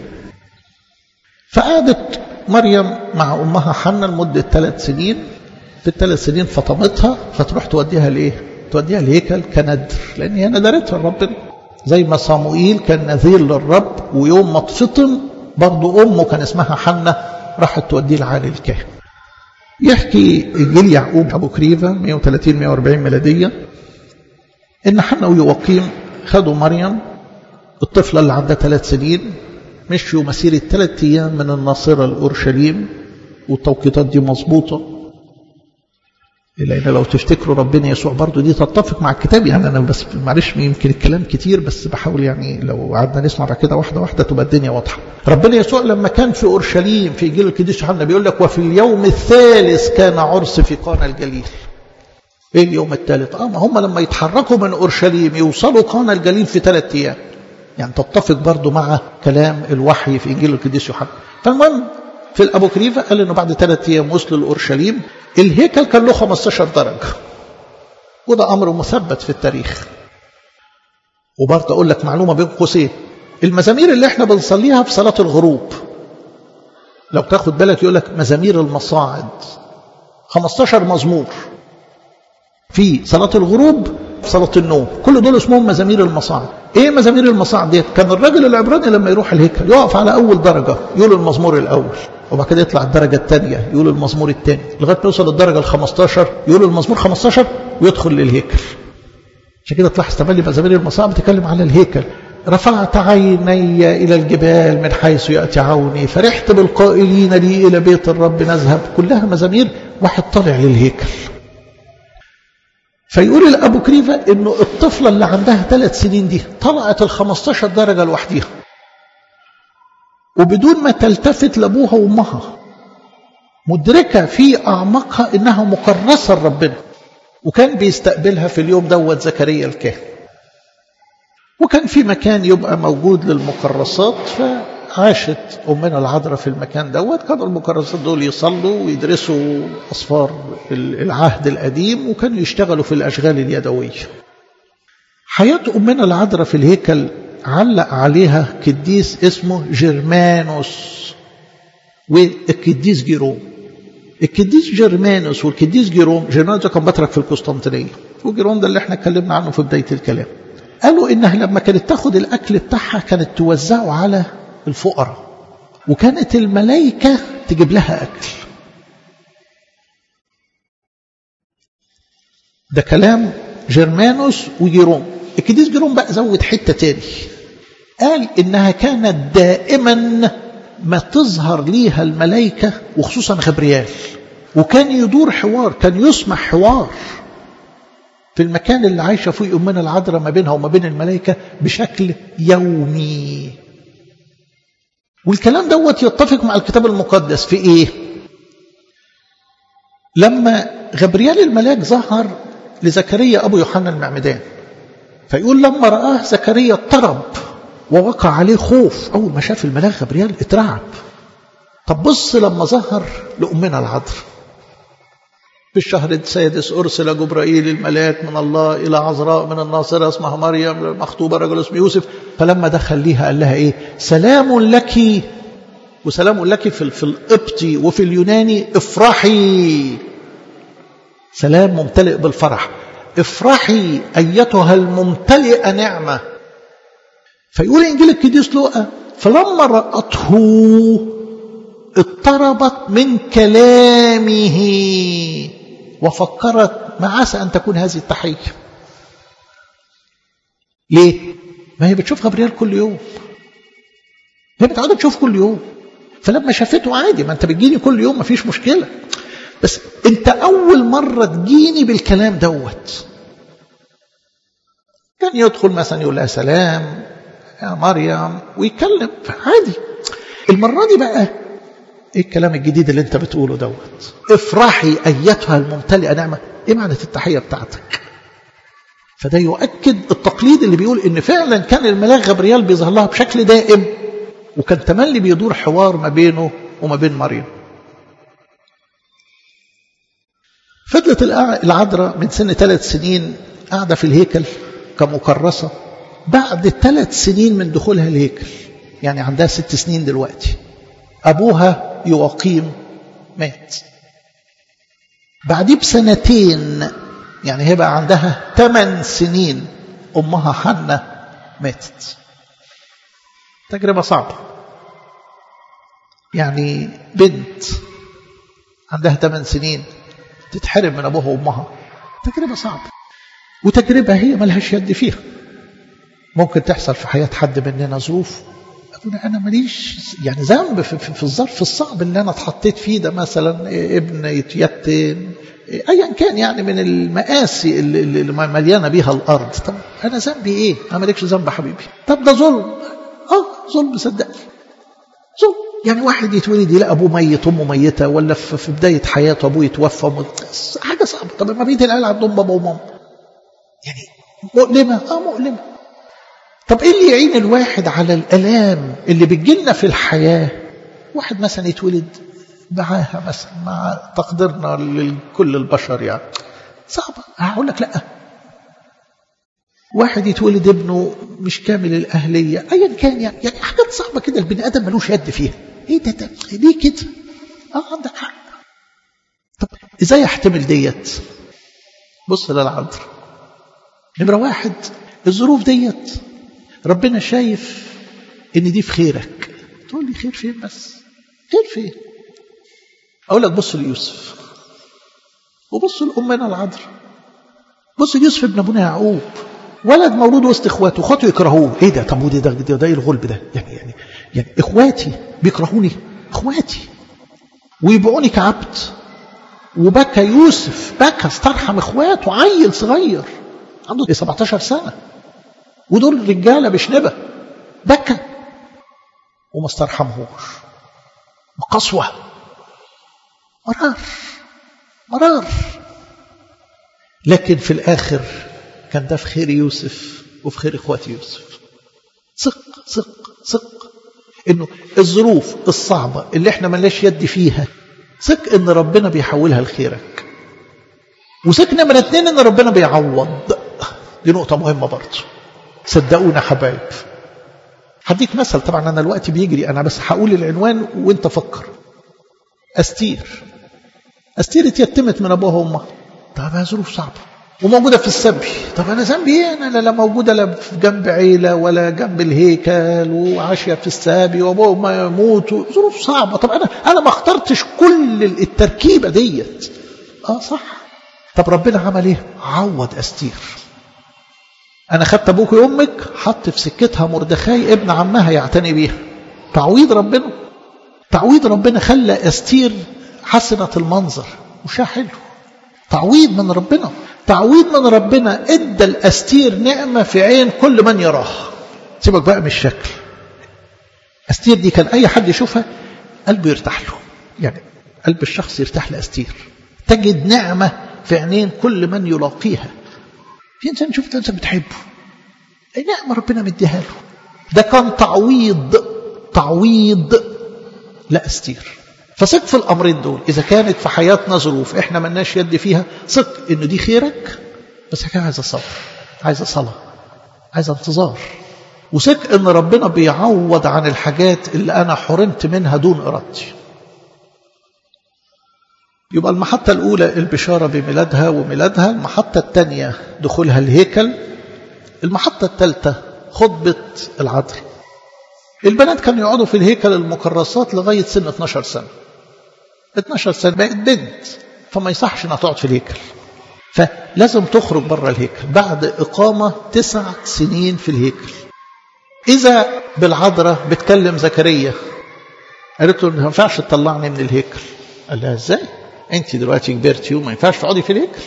فقعدت مريم مع أمها حنة لمدة ثلاث سنين في الثلاث سنين فطمتها فتروح توديها لإيه توديها الهيكل كندر لأن هي ندرتها لربنا زي ما صاموئيل كان نذير للرب ويوم ما اتفطم برضه أمه كان اسمها حنة راحت توديه لعالي الكاهن يحكي إنجيل يعقوب أبو كريفة 130 140 ميلادية إن حنا ويواقيم خدوا مريم الطفلة اللي عندها ثلاث سنين مشوا مسيرة ثلاث أيام من الناصرة لأورشليم والتوقيتات دي مظبوطة لأن لو تفتكروا ربنا يسوع برضو دي تتفق مع الكتاب يعني أنا بس معلش يمكن الكلام كتير بس بحاول يعني لو قعدنا نسمع بعد كده واحدة واحدة تبقى الدنيا واضحة ربنا يسوع لما كان في أورشليم في إنجيل القديس يوحنا بيقول لك وفي اليوم الثالث كان عرس في قانا الجليل ايه اليوم الثالث اه ما هم لما يتحركوا من اورشليم يوصلوا قانا الجليل في ثلاث ايام يعني تتفق برضو مع كلام الوحي في انجيل القديس يوحنا فالمهم في الابوكريفه قال انه بعد ثلاث ايام وصلوا لاورشليم الهيكل كان له 15 درجه وده امر مثبت في التاريخ وبرضه اقول لك معلومه بين قوسين المزامير اللي احنا بنصليها في صلاه الغروب لو تاخد بالك يقول لك مزامير المصاعد 15 مزمور في صلاة الغروب في صلاة النوم كل دول اسمهم مزامير المصاعد ايه مزامير المصاعد ديت كان الراجل العبراني لما يروح الهيكل يقف على اول درجة يقول المزمور الاول وبعد كده يطلع الدرجة الثانية يقول المزمور الثاني لغاية ما يوصل الدرجة ال 15 يقول المزمور 15 ويدخل للهيكل عشان كده تلاحظ تملي مزامير المصاعد بتتكلم على الهيكل رفعت عيني إلى الجبال من حيث يأتي عوني فرحت بالقائلين لي إلى بيت الرب نذهب كلها مزامير واحد طالع للهيكل فيقول الأبو كريفة إنه الطفلة اللي عندها ثلاث سنين دي طلعت ال 15 درجة لوحديها وبدون ما تلتفت لأبوها وأمها مدركة في أعماقها إنها مكرسة لربنا وكان بيستقبلها في اليوم دوت زكريا الكاهن وكان في مكان يبقى موجود للمكرسات عاشت أمنا العذراء في المكان دوت كانوا المكرسات دول يصلوا ويدرسوا أصفار العهد القديم وكانوا يشتغلوا في الأشغال اليدوية حياة أمنا العذراء في الهيكل علق عليها كديس اسمه جرمانوس والكديس جيروم الكديس جرمانوس والكديس جيروم جرمانوس ده كان بطرك في القسطنطينية وجيروم ده اللي احنا اتكلمنا عنه في بداية الكلام قالوا انها لما كانت تاخد الاكل بتاعها كانت توزعه على الفقراء وكانت الملائكة تجيب لها اكل ده كلام جرمانوس وجيروم الكديس جيروم بقى زود حتة تاني قال انها كانت دائما ما تظهر ليها الملائكة وخصوصا غبريال وكان يدور حوار كان يسمع حوار في المكان اللي عايشة فيه أمنا العذراء ما بينها وما بين الملائكة بشكل يومي والكلام دوت يتفق مع الكتاب المقدس في إيه لما غبريال الملاك ظهر لزكريا أبو يوحنا المعمدان فيقول لما رآه زكريا اضطرب ووقع عليه خوف أول ما شاف الملاك غبريال اترعب طب بص لما ظهر لأمنا العذراء في الشهر السادس أرسل جبرائيل الملاك من الله إلى عذراء من الناصرة اسمها مريم مخطوبة رجل اسمه يوسف فلما دخل ليها قال لها إيه سلام لك وسلام لك في, في القبطي وفي اليوناني افرحي سلام ممتلئ بالفرح افرحي أيتها الممتلئة نعمة فيقول إنجيل القديس لوقا فلما رأته اضطربت من كلامه وفكرت ما عسى أن تكون هذه التحية ليه؟ ما هي بتشوف غبريال كل يوم هي بتقعد تشوف كل يوم فلما شافته عادي ما انت بتجيني كل يوم ما فيش مشكلة بس انت أول مرة تجيني بالكلام دوت كان يدخل مثلا يقول لها سلام يا مريم ويتكلم عادي المرة دي بقى ايه الكلام الجديد اللي انت بتقوله دوت افرحي ايتها الممتلئه نعمه ايه معنى التحيه بتاعتك فده يؤكد التقليد اللي بيقول ان فعلا كان الملاك غبريال بيظهر لها بشكل دائم وكان تملي بيدور حوار ما بينه وما بين مريم فضلت العذراء من سن ثلاث سنين قاعدة في الهيكل كمكرسة بعد ثلاث سنين من دخولها الهيكل يعني عندها ست سنين دلوقتي أبوها يقيم مات بعديه بسنتين يعني هي بقى عندها ثمان سنين أمها حنة ماتت تجربة صعبة يعني بنت عندها ثمان سنين تتحرم من أبوها وأمها تجربة صعبة وتجربة هي ملهاش يد فيها ممكن تحصل في حياة حد مننا ظروف أقول أنا ماليش يعني ذنب في, في, في الظرف الصعب اللي أنا اتحطيت فيه ده مثلا ابن يتيتم أيا كان يعني من المآسي اللي, اللي مليانة بيها الأرض طب أنا ذنبي إيه؟ أنا مالكش ذنب حبيبي طب ده ظلم أه ظلم صدقني ظلم يعني واحد يتولد يلاقي أبوه ميت أمه ميتة ولا في بداية حياته أبوه يتوفى حاجة صعبة طب ما بيت العيال عندهم بابا وماما يعني مؤلمة أه مؤلمة طب ايه اللي يعين الواحد على الالام اللي بتجيلنا في الحياه واحد مثلا يتولد معاها مثلا مع تقديرنا لكل البشر يعني صعبه هقول لك لا واحد يتولد ابنه مش كامل الاهليه ايا كان يعني, يعني حاجات صعبه كده البني ادم ملوش يد فيها ايه ده, ده ليه كده اه عندك حق طب ازاي احتمل ديت بص للعذر نمره واحد الظروف ديت ربنا شايف ان دي في خيرك تقول لي خير فين بس خير فين اقول لك بص ليوسف وبص لامنا العذراء بص ليوسف ابن ابونا يعقوب ولد مولود وسط اخواته اخواته يكرهوه ايه ده طب ودي ده ده, ده ايه الغلب ده يعني يعني يعني اخواتي بيكرهوني اخواتي ويبيعوني كعبد وبكى يوسف بكى استرحم اخواته عيل صغير عنده 17 سنه ودول رجاله بشنبه بكى وما استرحمهوش بقسوه مرار مرار لكن في الاخر كان ده في خير يوسف وفي خير اخوات يوسف ثق ثق ثق انه الظروف الصعبة اللي احنا ملناش يد فيها ثق ان ربنا بيحولها لخيرك وثق نمرة اتنين ان ربنا بيعوض دي نقطة مهمة برضه صدقونا حبايب هديك مثل طبعا انا الوقت بيجري انا بس هقول العنوان وانت فكر استير استير اتيتمت من ابوها وامها طب ظروف صعبه وموجوده في السبي طب انا ذنبي ايه انا لا موجوده لا في جنب عيله ولا جنب الهيكل وعاشيه في السبي وابوه ما يموت ظروف صعبه طب انا انا ما اخترتش كل التركيبه ديت اه صح طب ربنا عمل ايه عوض استير انا خدت ابوك وامك حط في سكتها مردخاي ابن عمها يعتني بيها تعويض ربنا تعويض ربنا خلى استير حسنة المنظر وشها حلو تعويض من ربنا تعويض من ربنا ادى الاستير نعمة في عين كل من يراها سيبك بقى من الشكل استير دي كان اي حد يشوفها قلبه يرتاح له يعني قلب الشخص يرتاح لاستير تجد نعمة في عينين كل من يلاقيها في انسان شفت انسان بتحبه نعمة ربنا مديها له ده كان تعويض تعويض لا استير فثق في الامرين دول اذا كانت في حياتنا ظروف احنا ملناش يد فيها ثق ان دي خيرك بس حكايه عايزه صبر عايزه صلاه عايزه انتظار وثق ان ربنا بيعوض عن الحاجات اللي انا حرمت منها دون ارادتي يبقى المحطة الأولى البشارة بميلادها وميلادها المحطة الثانية دخولها الهيكل المحطة الثالثة خطبة العذر البنات كانوا يقعدوا في الهيكل المكرسات لغاية سن 12 سنة 12 سنة بقت بنت فما يصحش انها تقعد في الهيكل فلازم تخرج بره الهيكل بعد إقامة تسع سنين في الهيكل إذا بالعذراء بتكلم زكريا قالت له ما ينفعش تطلعني من الهيكل قال لها ازاي انت دلوقتي كبرتي وما ينفعش تقعدي في الهيكل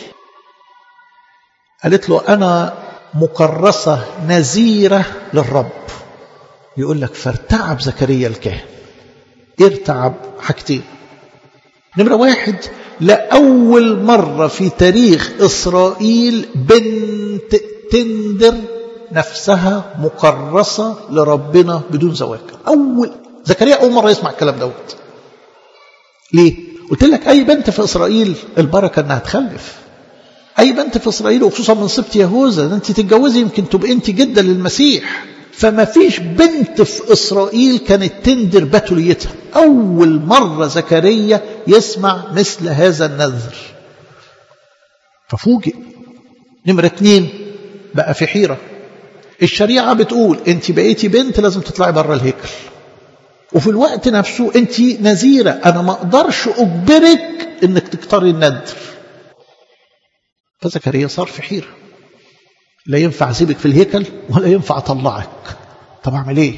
قالت له انا مكرسه نذيره للرب يقول لك فارتعب زكريا الكاهن ارتعب حاجتين نمرة واحد لأول مرة في تاريخ إسرائيل بنت تندر نفسها مكرسة لربنا بدون زواج أول زكريا أول مرة يسمع الكلام دوت ليه؟ قلت لك أي بنت في إسرائيل البركة أنها تخلف أي بنت في إسرائيل وخصوصا من سبط يهوذا أنت تتجوزي يمكن تبقى أنت جدة للمسيح فما فيش بنت في إسرائيل كانت تندر بتوليتها أول مرة زكريا يسمع مثل هذا النذر ففوجئ نمرة اتنين بقى في حيرة الشريعة بتقول انت بقيتي بنت لازم تطلعي بره الهيكل وفي الوقت نفسه انت نذيرة انا ما اقدرش اجبرك انك تكتري الندر فزكريا صار في حيرة لا ينفع اسيبك في الهيكل ولا ينفع اطلعك طب اعمل ايه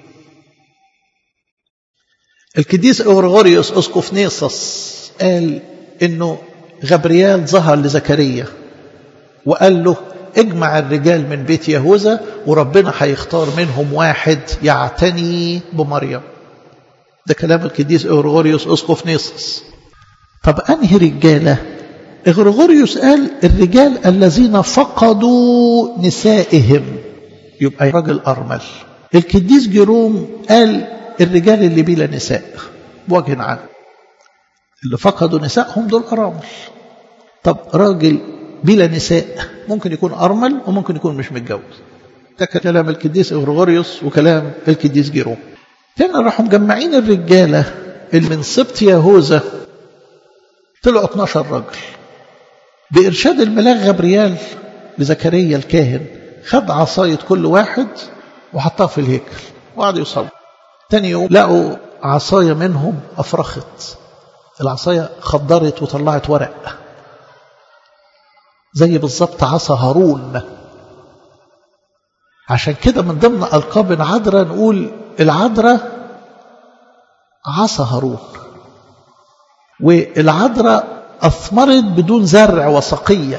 القديس اغرغوريوس اسقف نيصص قال انه غبريال ظهر لزكريا وقال له اجمع الرجال من بيت يهوذا وربنا هيختار منهم واحد يعتني بمريم ده كلام القديس اغرغوريوس اسقف نيصص طب انهي رجاله اغرغوريوس قال الرجال الذين فقدوا نسائهم يبقى راجل ارمل القديس جيروم قال الرجال اللي بلا نساء بوجه عام اللي فقدوا نسائهم دول ارامل طب راجل بلا نساء ممكن يكون ارمل وممكن يكون مش متجوز ده كلام القديس اغرغوريوس وكلام القديس جيروم هنا راحوا مجمعين الرجاله اللي من سبط يهوذا طلعوا 12 راجل بإرشاد الملاك غبريال لزكريا الكاهن خد عصاية كل واحد وحطها في الهيكل وقعدوا يصلوا تاني يوم لقوا عصاية منهم أفرخت العصاية خضرت وطلعت ورق زي بالظبط عصا هارون عشان كده من ضمن ألقاب العذراء نقول العذراء عصا هارون والعذراء أثمرت بدون زرع وسقية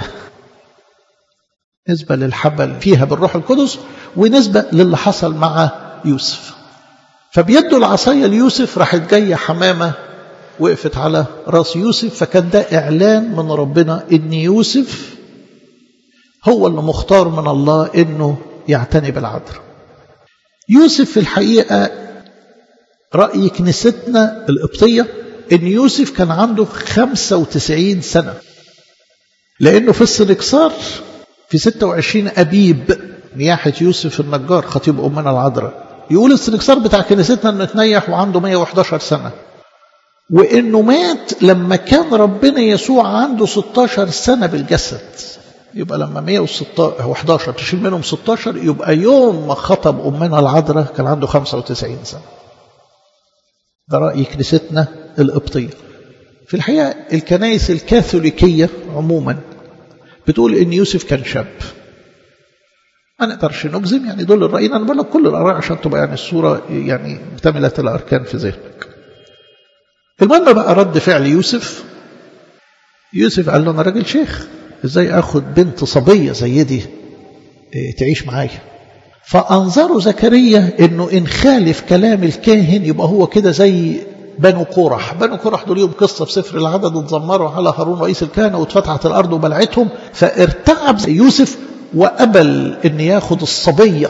نسبة للحبة اللي فيها بالروح القدس ونسبة للي حصل مع يوسف فبيدوا العصاية ليوسف راحت جاية حمامة وقفت على راس يوسف فكان ده إعلان من ربنا إن يوسف هو اللي مختار من الله إنه يعتني بالعذر يوسف في الحقيقة رأي كنيستنا القبطية إن يوسف كان عنده 95 سنة لأنه في السنكسار في 26 أبيب نياحة يوسف النجار خطيب أمنا العذراء يقول السنكسار بتاع كنيستنا إنه تنيح وعنده 111 سنة وإنه مات لما كان ربنا يسوع عنده 16 سنة بالجسد يبقى لما 111 تشيل منهم 16 يبقى يوم ما خطب أمنا العذراء كان عنده 95 سنة ده رأي كنيستنا القبطية في الحقيقة الكنائس الكاثوليكية عموما بتقول إن يوسف كان شاب ما نقدرش نجزم يعني دول الرأيين أنا بقول لك كل الآراء عشان تبقى يعني الصورة يعني مكتملة الأركان في ذهنك المهم بقى رد فعل يوسف يوسف قال له أنا راجل شيخ إزاي أخد بنت صبية زي دي تعيش معايا فأنظروا زكريا أنه إن خالف كلام الكاهن يبقى هو كده زي بنو قرح بنو قرح دول يوم قصة في سفر العدد اتذمروا على هارون رئيس الكهنة واتفتحت الأرض وبلعتهم فارتعب يوسف وقبل أن ياخد الصبية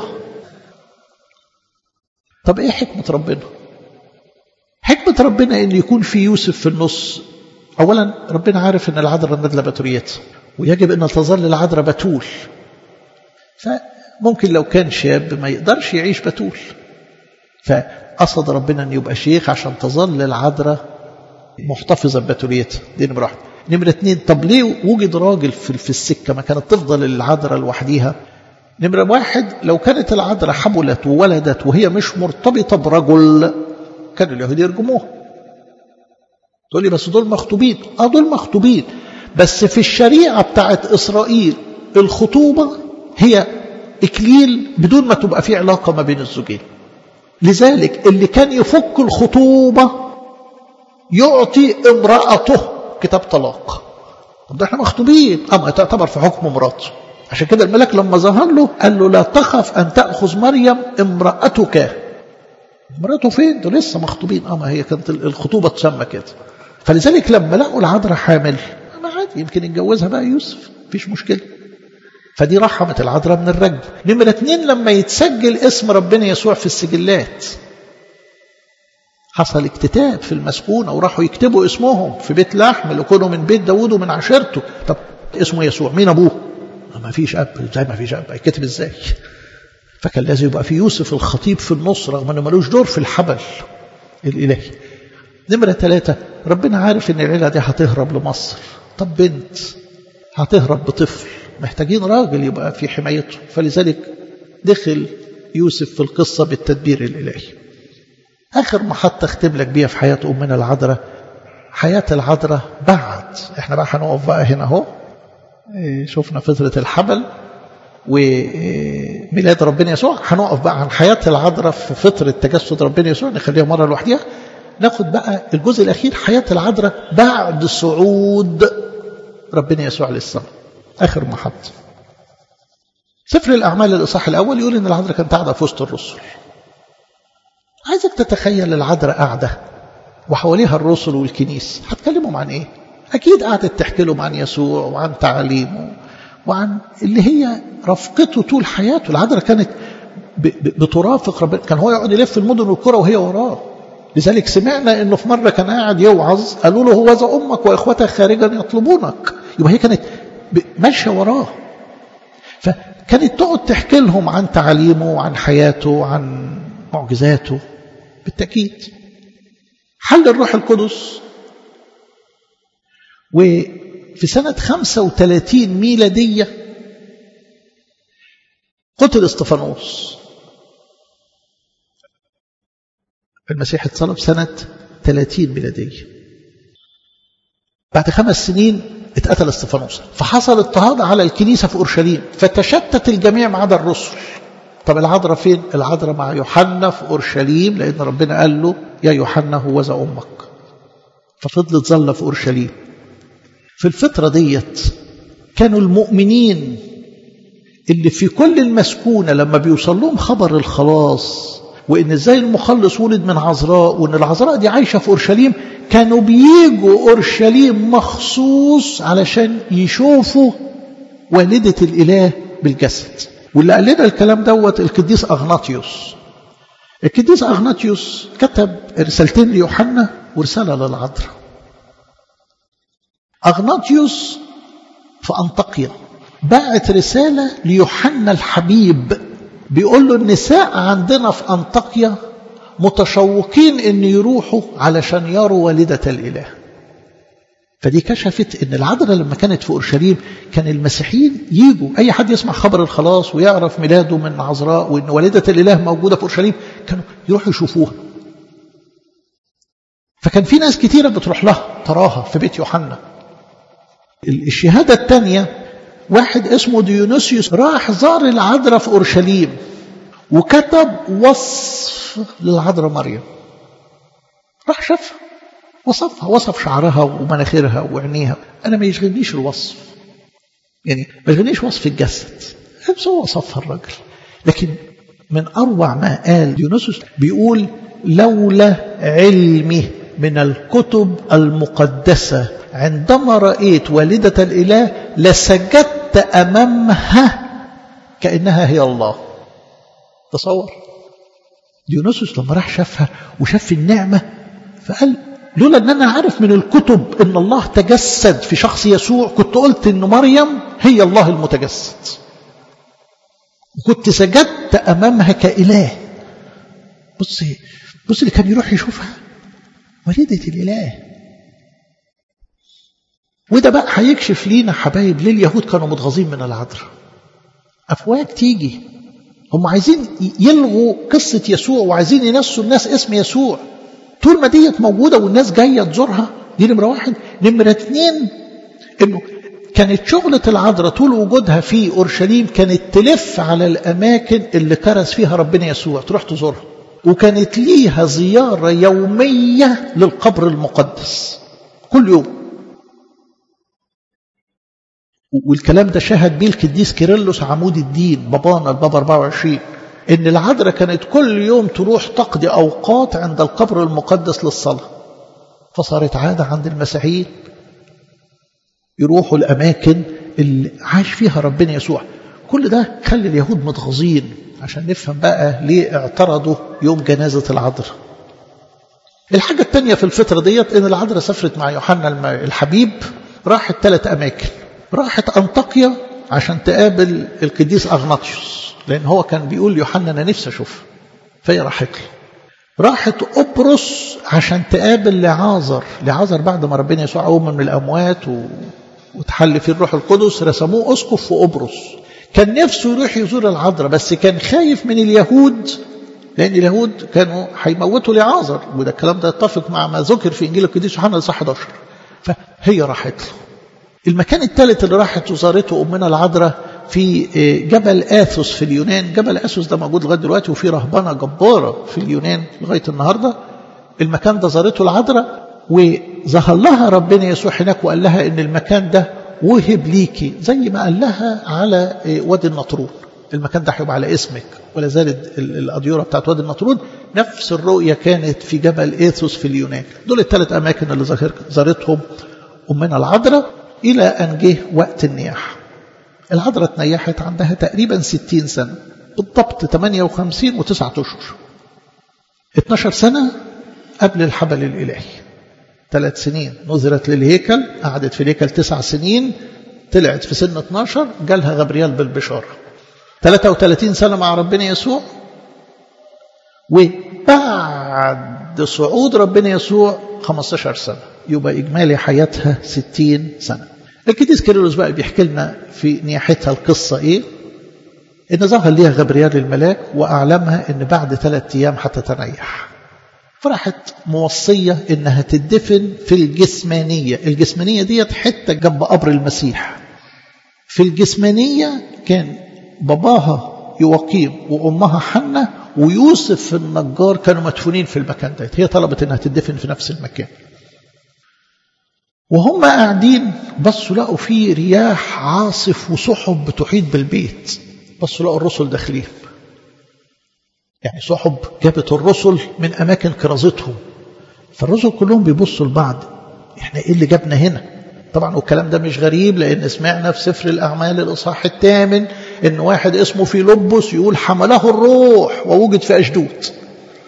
طب إيه حكمة ربنا حكمة ربنا أن يكون في يوسف في النص أولا ربنا عارف أن العذراء نازلة بتوليتها ويجب أن تظل العذراء بتول فممكن لو كان شاب ما يقدرش يعيش بتول فقصد ربنا أن يبقى شيخ عشان تظل العذراء محتفظة ببتوليتها دي نمرة واحدة نمرة اتنين طب ليه وجد راجل في, في السكة ما كانت تفضل العذراء لوحديها نمرة واحد لو كانت العذراء حملت وولدت وهي مش مرتبطة برجل كان اليهود يرجموها تقول لي بس دول مخطوبين اه دول مخطوبين بس في الشريعة بتاعت إسرائيل الخطوبة هي إكليل بدون ما تبقى في علاقة ما بين الزوجين لذلك اللي كان يفك الخطوبة يعطي امرأته كتاب طلاق طب ده احنا مخطوبين اما تعتبر في حكم مراته عشان كده الملك لما ظهر له قال له لا تخف ان تاخذ مريم امراتك امراته فين ده لسه مخطوبين اما هي كانت الخطوبه تسمى كده فلذلك لما لقوا العذراء حامل ما عادي يمكن يتجوزها بقى يوسف مفيش مشكله فدي رحمة العذراء من الرجل نمرة اتنين لما يتسجل اسم ربنا يسوع في السجلات حصل اكتتاب في المسكونة وراحوا يكتبوا اسمهم في بيت لحم اللي كانوا من بيت داود ومن عشيرته طب اسمه يسوع مين أبوه ما فيش أب ازاي ما فيش أب هيكتب ازاي فكان لازم يبقى في يوسف الخطيب في النص رغم انه ملوش دور في الحبل الإلهي نمرة ثلاثة ربنا عارف ان العيلة دي هتهرب لمصر طب بنت هتهرب بطفل محتاجين راجل يبقى في حمايته فلذلك دخل يوسف في القصة بالتدبير الإلهي آخر محطة اختم لك بيها في حياة أمنا العذراء حياة العذراء بعد احنا بقى هنقف بقى هنا اهو شفنا فترة الحبل وميلاد ربنا يسوع هنقف بقى عن حياة العذراء في فترة تجسد ربنا يسوع نخليها مرة لوحدها ناخد بقى الجزء الأخير حياة العذراء بعد صعود ربنا يسوع للسماء آخر محطة سفر الأعمال الإصحاح الأول يقول إن العذراء كانت قاعدة في وسط الرسل عايزك تتخيل العذراء قاعدة وحواليها الرسل والكنيس هتكلمهم عن إيه؟ أكيد قعدت تحكي لهم عن يسوع وعن تعاليمه وعن اللي هي رفقته طول حياته العذراء كانت بترافق ربنا كان هو يقعد يلف المدن والقرى وهي وراه لذلك سمعنا انه في مره كان قاعد يوعظ قالوا له هو ذا امك واخوتك خارجا يطلبونك يبقى هي كانت ماشيه وراه فكانت تقعد تحكي لهم عن تعاليمه وعن حياته وعن معجزاته بالتاكيد حل الروح القدس وفي سنة 35 ميلادية قتل استفانوس المسيح اتصلب سنة 30 ميلادية بعد خمس سنين اتقتل استفانوس فحصل اضطهاد على الكنيسة في أورشليم فتشتت الجميع ما عدا الرسل طب العذراء فين العذراء مع يوحنا في أورشليم لأن ربنا قال له يا يوحنا هو ذا أمك ففضلت ظل في أورشليم في الفترة ديت كانوا المؤمنين اللي في كل المسكونة لما بيوصل لهم خبر الخلاص وإن إزاي المخلص ولد من عذراء وإن العذراء دي عايشة في أورشليم كانوا بيجوا أورشليم مخصوص علشان يشوفوا والدة الإله بالجسد واللي قال لنا الكلام دوت القديس أغناطيوس القديس أغناطيوس كتب رسالتين ليوحنا ورسالة للعذراء أغناطيوس في أنطاكيا بعت رسالة ليوحنا الحبيب بيقول له النساء عندنا في أنطاكيا متشوقين ان يروحوا علشان يروا والدة الإله فدي كشفت ان العذراء لما كانت في اورشليم كان المسيحيين يجوا اي حد يسمع خبر الخلاص ويعرف ميلاده من عذراء وان والده الاله موجوده في اورشليم كانوا يروحوا يشوفوها فكان في ناس كتيره بتروح لها تراها في بيت يوحنا الشهاده الثانيه واحد اسمه ديونيسيوس راح زار العذراء في اورشليم وكتب وصف للعذراء مريم راح شافها وصفها وصف شعرها ومناخيرها وعينيها انا ما يشغلنيش الوصف يعني ما يشغلنيش وصف الجسد بس هو وصفها الراجل لكن من اروع ما قال ديونيسوس بيقول لولا علمي من الكتب المقدسه عندما رايت والده الاله لسجدت امامها كانها هي الله تصور ديونيسوس لما راح شافها وشاف النعمه فقال لولا ان انا عارف من الكتب ان الله تجسد في شخص يسوع كنت قلت ان مريم هي الله المتجسد وكنت سجدت امامها كاله بصي بص اللي كان يروح يشوفها والدة الاله وده بقى هيكشف لينا حبايب ليه اليهود كانوا متغاظين من العذراء افواج تيجي هم عايزين يلغوا قصه يسوع وعايزين ينسوا الناس اسم يسوع طول ما ديت موجودة والناس جاية تزورها دي نمرة واحد نمرة اتنين انه كانت شغلة العذراء طول وجودها في أورشليم كانت تلف على الأماكن اللي كرز فيها ربنا يسوع تروح تزورها وكانت ليها زيارة يومية للقبر المقدس كل يوم والكلام ده شهد بيه القديس كيرلس عمود الدين بابانا البابا 24 ان العذراء كانت كل يوم تروح تقضي اوقات عند القبر المقدس للصلاه فصارت عاده عند المسيحيين يروحوا الاماكن اللي عاش فيها ربنا يسوع كل ده خلي اليهود متغاظين عشان نفهم بقى ليه اعترضوا يوم جنازه العذراء الحاجة الثانية في الفترة ديت إن العذراء سافرت مع يوحنا الحبيب راحت ثلاث أماكن راحت أنطاكيا عشان تقابل القديس أغناطيوس لأن هو كان بيقول يوحنا أنا نفسي أشوف فهي راحت له راحت قبرص عشان تقابل لعازر لعازر بعد ما ربنا يسوع قوم من الأموات و... وتحل فيه الروح القدس رسموه أسقف في قبرص كان نفسه يروح يزور العذراء بس كان خايف من اليهود لأن اليهود كانوا هيموتوا لعازر وده الكلام ده يتفق مع ما ذكر في إنجيل القديس يوحنا الإصحاح 11 فهي راحت له المكان الثالث اللي راحت وزارته أمنا العذراء في جبل آثوس في اليونان جبل آثوس ده موجود لغاية دلوقتي وفي رهبنة جبارة في اليونان لغاية النهاردة المكان ده زارته العذراء وظهر لها ربنا يسوع هناك وقال لها ان المكان ده وهب ليكي زي ما قال لها على وادي النطرون المكان ده هيبقى على اسمك ولا زالت الأديرة بتاعت وادي النطرون نفس الرؤية كانت في جبل إيثوس في اليونان دول الثلاث أماكن اللي زارتهم أمنا العذراء إلى أن جه وقت النياح العذراء اتنيحت عندها تقريبا 60 سنة بالضبط 58 و9 أشهر 12 سنة قبل الحبل الإلهي ثلاث سنين نذرت للهيكل قعدت في الهيكل تسع سنين طلعت في سن 12 جالها غبريال بالبشارة 33 سنة مع ربنا يسوع وبعد صعود ربنا يسوع 15 سنة يبقى إجمالي حياتها 60 سنة القديس كيرلس بقى بيحكي لنا في نياحتها القصة إيه إن ظهر ليها غبريال الملاك وأعلمها إن بعد ثلاثة أيام هتتريح فراحت موصية إنها تدفن في الجسمانية الجسمانية ديت حتة جنب قبر المسيح في الجسمانية كان باباها يوقيم وأمها حنة ويوسف النجار كانوا مدفونين في المكان ده هي طلبت إنها تدفن في نفس المكان وهم قاعدين بصوا لقوا فيه رياح عاصف وسحب بتحيط بالبيت بصوا لقوا الرسل داخلين يعني سحب جابت الرسل من أماكن كرازتهم فالرسل كلهم بيبصوا لبعض احنا ايه اللي جابنا هنا طبعا والكلام ده مش غريب لأن سمعنا في سفر الأعمال الإصحاح الثامن إن واحد اسمه فيلبس يقول حمله الروح ووجد في أشدود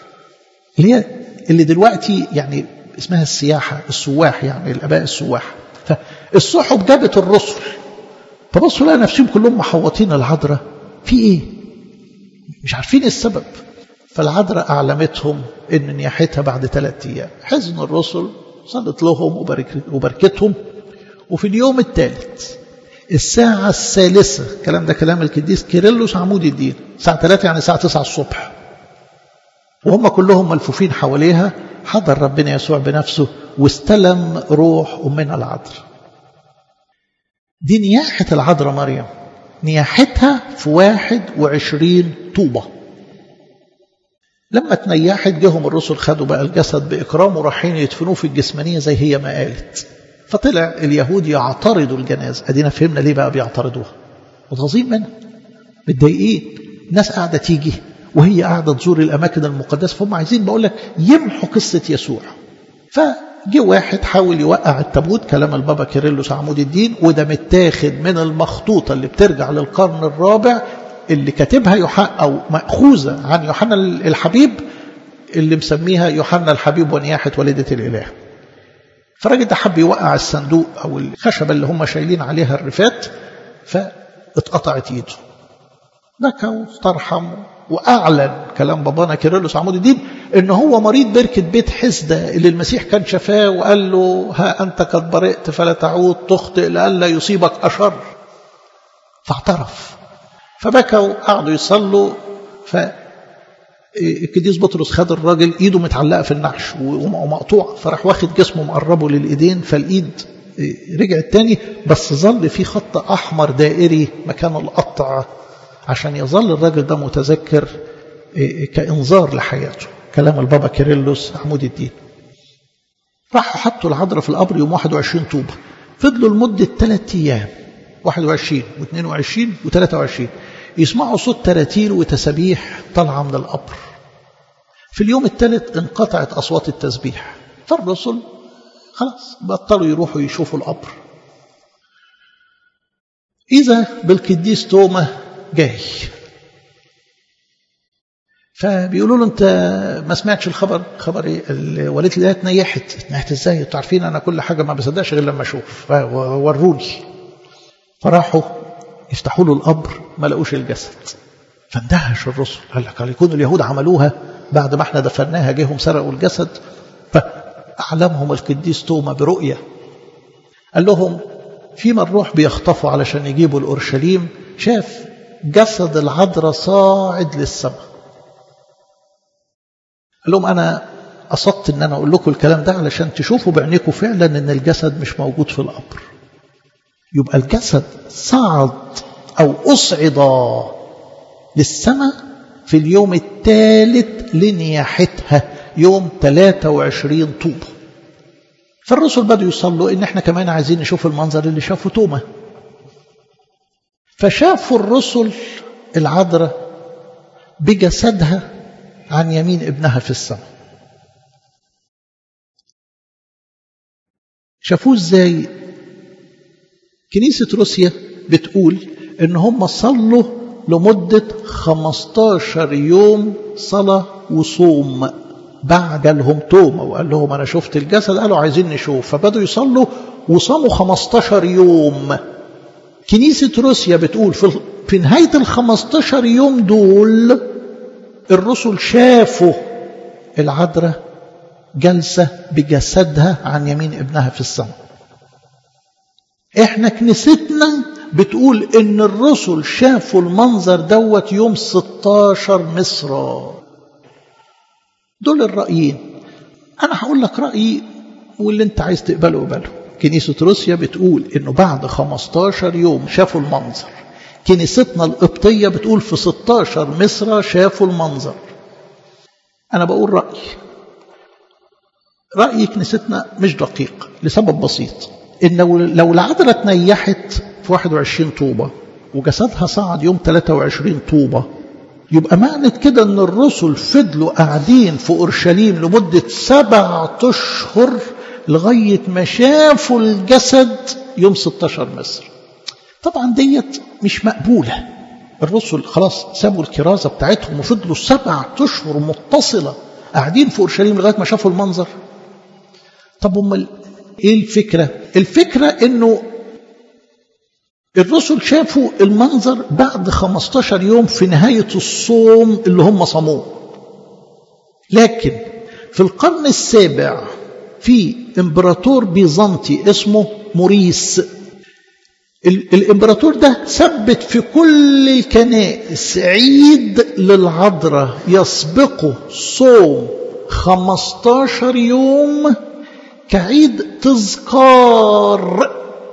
اللي هي اللي دلوقتي يعني اسمها السياحة السواح يعني الآباء السواح فالسحب جابت الرسل فبصوا لقى نفسهم كلهم محوطين العذراء في ايه مش عارفين السبب فالعذراء أعلمتهم إن نياحتها بعد ثلاثة أيام حزن الرسل صلت لهم وبركتهم وفي اليوم الثالث الساعة الثالثة الكلام ده كلام القديس كيرلس عمود الدين الساعة 3 يعني الساعة 9 الصبح وهم كلهم ملفوفين حواليها حضر ربنا يسوع بنفسه واستلم روح أمنا العذراء دي نياحة العذراء مريم نياحتها في واحد وعشرين طوبة لما تنيحت جهم الرسل خدوا بقى الجسد بإكرام ورايحين يدفنوه في الجسمانية زي هي ما قالت فطلع اليهود يعترضوا الجنازة أدينا فهمنا ليه بقى بيعترضوها متغاظين منها متضايقين الناس قاعدة تيجي وهي قاعدة تزور الأماكن المقدسة فهم عايزين بقول لك يمحوا قصة يسوع فجي واحد حاول يوقع التابوت كلام البابا كيرلس عمود الدين وده متاخد من المخطوطة اللي بترجع للقرن الرابع اللي كاتبها يوحنا أو مأخوذة عن يوحنا الحبيب اللي مسميها يوحنا الحبيب ونياحة والدة الإله فالراجل ده حب يوقع الصندوق أو الخشبة اللي هم شايلين عليها الرفات فاتقطعت ايده بكى واسترحم واعلن كلام بابانا كيرلس عمود الدين ان هو مريض بركه بيت حسده اللي المسيح كان شفاه وقال له ها انت قد برئت فلا تعود تخطئ لئلا يصيبك اشر فاعترف فبكى وقعدوا يصلوا ف القديس بطرس خد الراجل ايده متعلقه في النعش ومقطوع فراح واخد جسمه مقربه للايدين فالايد رجعت تاني بس ظل في خط احمر دائري مكان القطع عشان يظل الراجل ده متذكر كانذار لحياته كلام البابا كيرلس عمود الدين راحوا حطوا العذراء في القبر يوم 21 طوبه فضلوا لمده ثلاث ايام 21 و22 و23 يسمعوا صوت تراتيل وتسابيح طالعه من القبر في اليوم الثالث انقطعت اصوات التسبيح فالرسل خلاص بطلوا يروحوا يشوفوا القبر اذا بالقديس توما جاي فبيقولوا له انت ما سمعتش الخبر خبر ايه والدتي دي اتنيحت اتنيحت ازاي انتوا عارفين انا كل حاجه ما بصدقش غير لما اشوف وروني فراحوا يفتحوا له القبر ما لقوش الجسد فاندهش الرسل قال لك قال يكون اليهود عملوها بعد ما احنا دفناها جيهم سرقوا الجسد فاعلمهم القديس توما برؤيه قال لهم فيما الروح بيخطفوا علشان يجيبوا الاورشليم شاف جسد العذراء صاعد للسماء قال لهم انا قصدت ان انا اقول لكم الكلام ده علشان تشوفوا بعينيكم فعلا ان الجسد مش موجود في القبر يبقى الجسد صعد او اصعد للسماء في اليوم الثالث لنياحتها يوم 23 طوبة فالرسل بدوا يصلوا ان احنا كمان عايزين نشوف المنظر اللي شافه توما فشافوا الرسل العذراء بجسدها عن يمين ابنها في السماء شافوه ازاي كنيسة روسيا بتقول ان هم صلوا لمدة 15 يوم صلاة وصوم بعد لهم توما وقال لهم انا شفت الجسد قالوا عايزين نشوف فبدوا يصلوا وصاموا 15 يوم كنيسة روسيا بتقول في, في نهاية ال 15 يوم دول الرسل شافوا العذراء جالسة بجسدها عن يمين ابنها في السماء احنا كنيستنا بتقول ان الرسل شافوا المنظر دوت يوم 16 مصر دول الرأيين انا هقول لك رأيي واللي انت عايز تقبله قبله كنيسة روسيا بتقول انه بعد 15 يوم شافوا المنظر كنيستنا القبطية بتقول في 16 مصر شافوا المنظر انا بقول رأيي رأي كنيستنا مش دقيق لسبب بسيط إن لو العذراء اتنيحت في 21 طوبة وجسدها صعد يوم 23 طوبة يبقى معنى كده ان الرسل فضلوا قاعدين في اورشليم لمده سبعة اشهر لغايه ما شافوا الجسد يوم 16 مصر. طبعا ديت مش مقبوله. الرسل خلاص سابوا الكرازه بتاعتهم وفضلوا سبعة اشهر متصله قاعدين في اورشليم لغايه ما شافوا المنظر طب امال ايه الفكره الفكره انه الرسل شافوا المنظر بعد 15 يوم في نهايه الصوم اللي هم صاموه لكن في القرن السابع في امبراطور بيزنطي اسمه موريس الامبراطور ده ثبت في كل الكنائس عيد للعذراء يسبقه صوم 15 يوم كعيد تذكار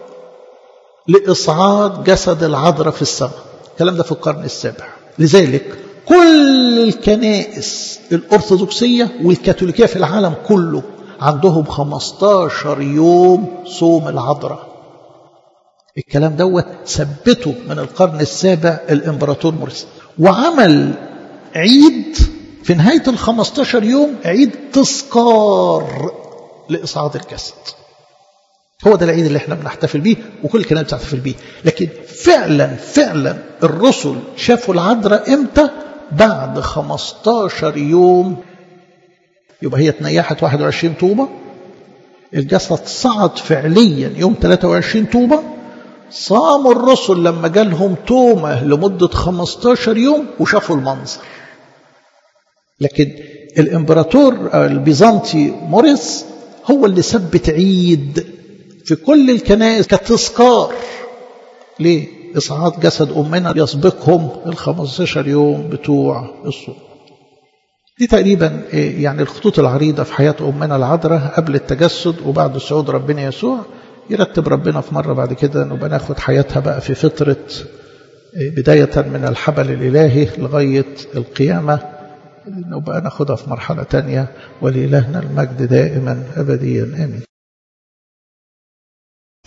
لإصعاد جسد العذراء في السماء الكلام ده في القرن السابع لذلك كل الكنائس الأرثوذكسية والكاثوليكية في العالم كله عندهم 15 يوم صوم العذراء الكلام دوت ثبته من القرن السابع الامبراطور موريس وعمل عيد في نهاية ال 15 يوم عيد تذكار لإصعاد الجسد هو ده العيد اللي احنا بنحتفل بيه وكل الكنائس بتحتفل بيه لكن فعلا فعلا الرسل شافوا العذراء امتى بعد 15 يوم يبقى هي اتنيحت 21 طوبة الجسد صعد فعليا يوم 23 طوبة صاموا الرسل لما جالهم تومة لمدة 15 يوم وشافوا المنظر لكن الامبراطور البيزنطي موريس هو اللي ثبت عيد في كل الكنائس كتذكار ليه إصعاد جسد أمنا يسبقهم ال 15 يوم بتوع الصوم دي تقريبا يعني الخطوط العريضة في حياة أمنا العذراء قبل التجسد وبعد صعود ربنا يسوع يرتب ربنا في مرة بعد كده نبقى ناخد حياتها بقى في فترة بداية من الحبل الإلهي لغاية القيامة نبقى ناخدها في مرحلة تانية ولإلهنا المجد دائما أبديا آمين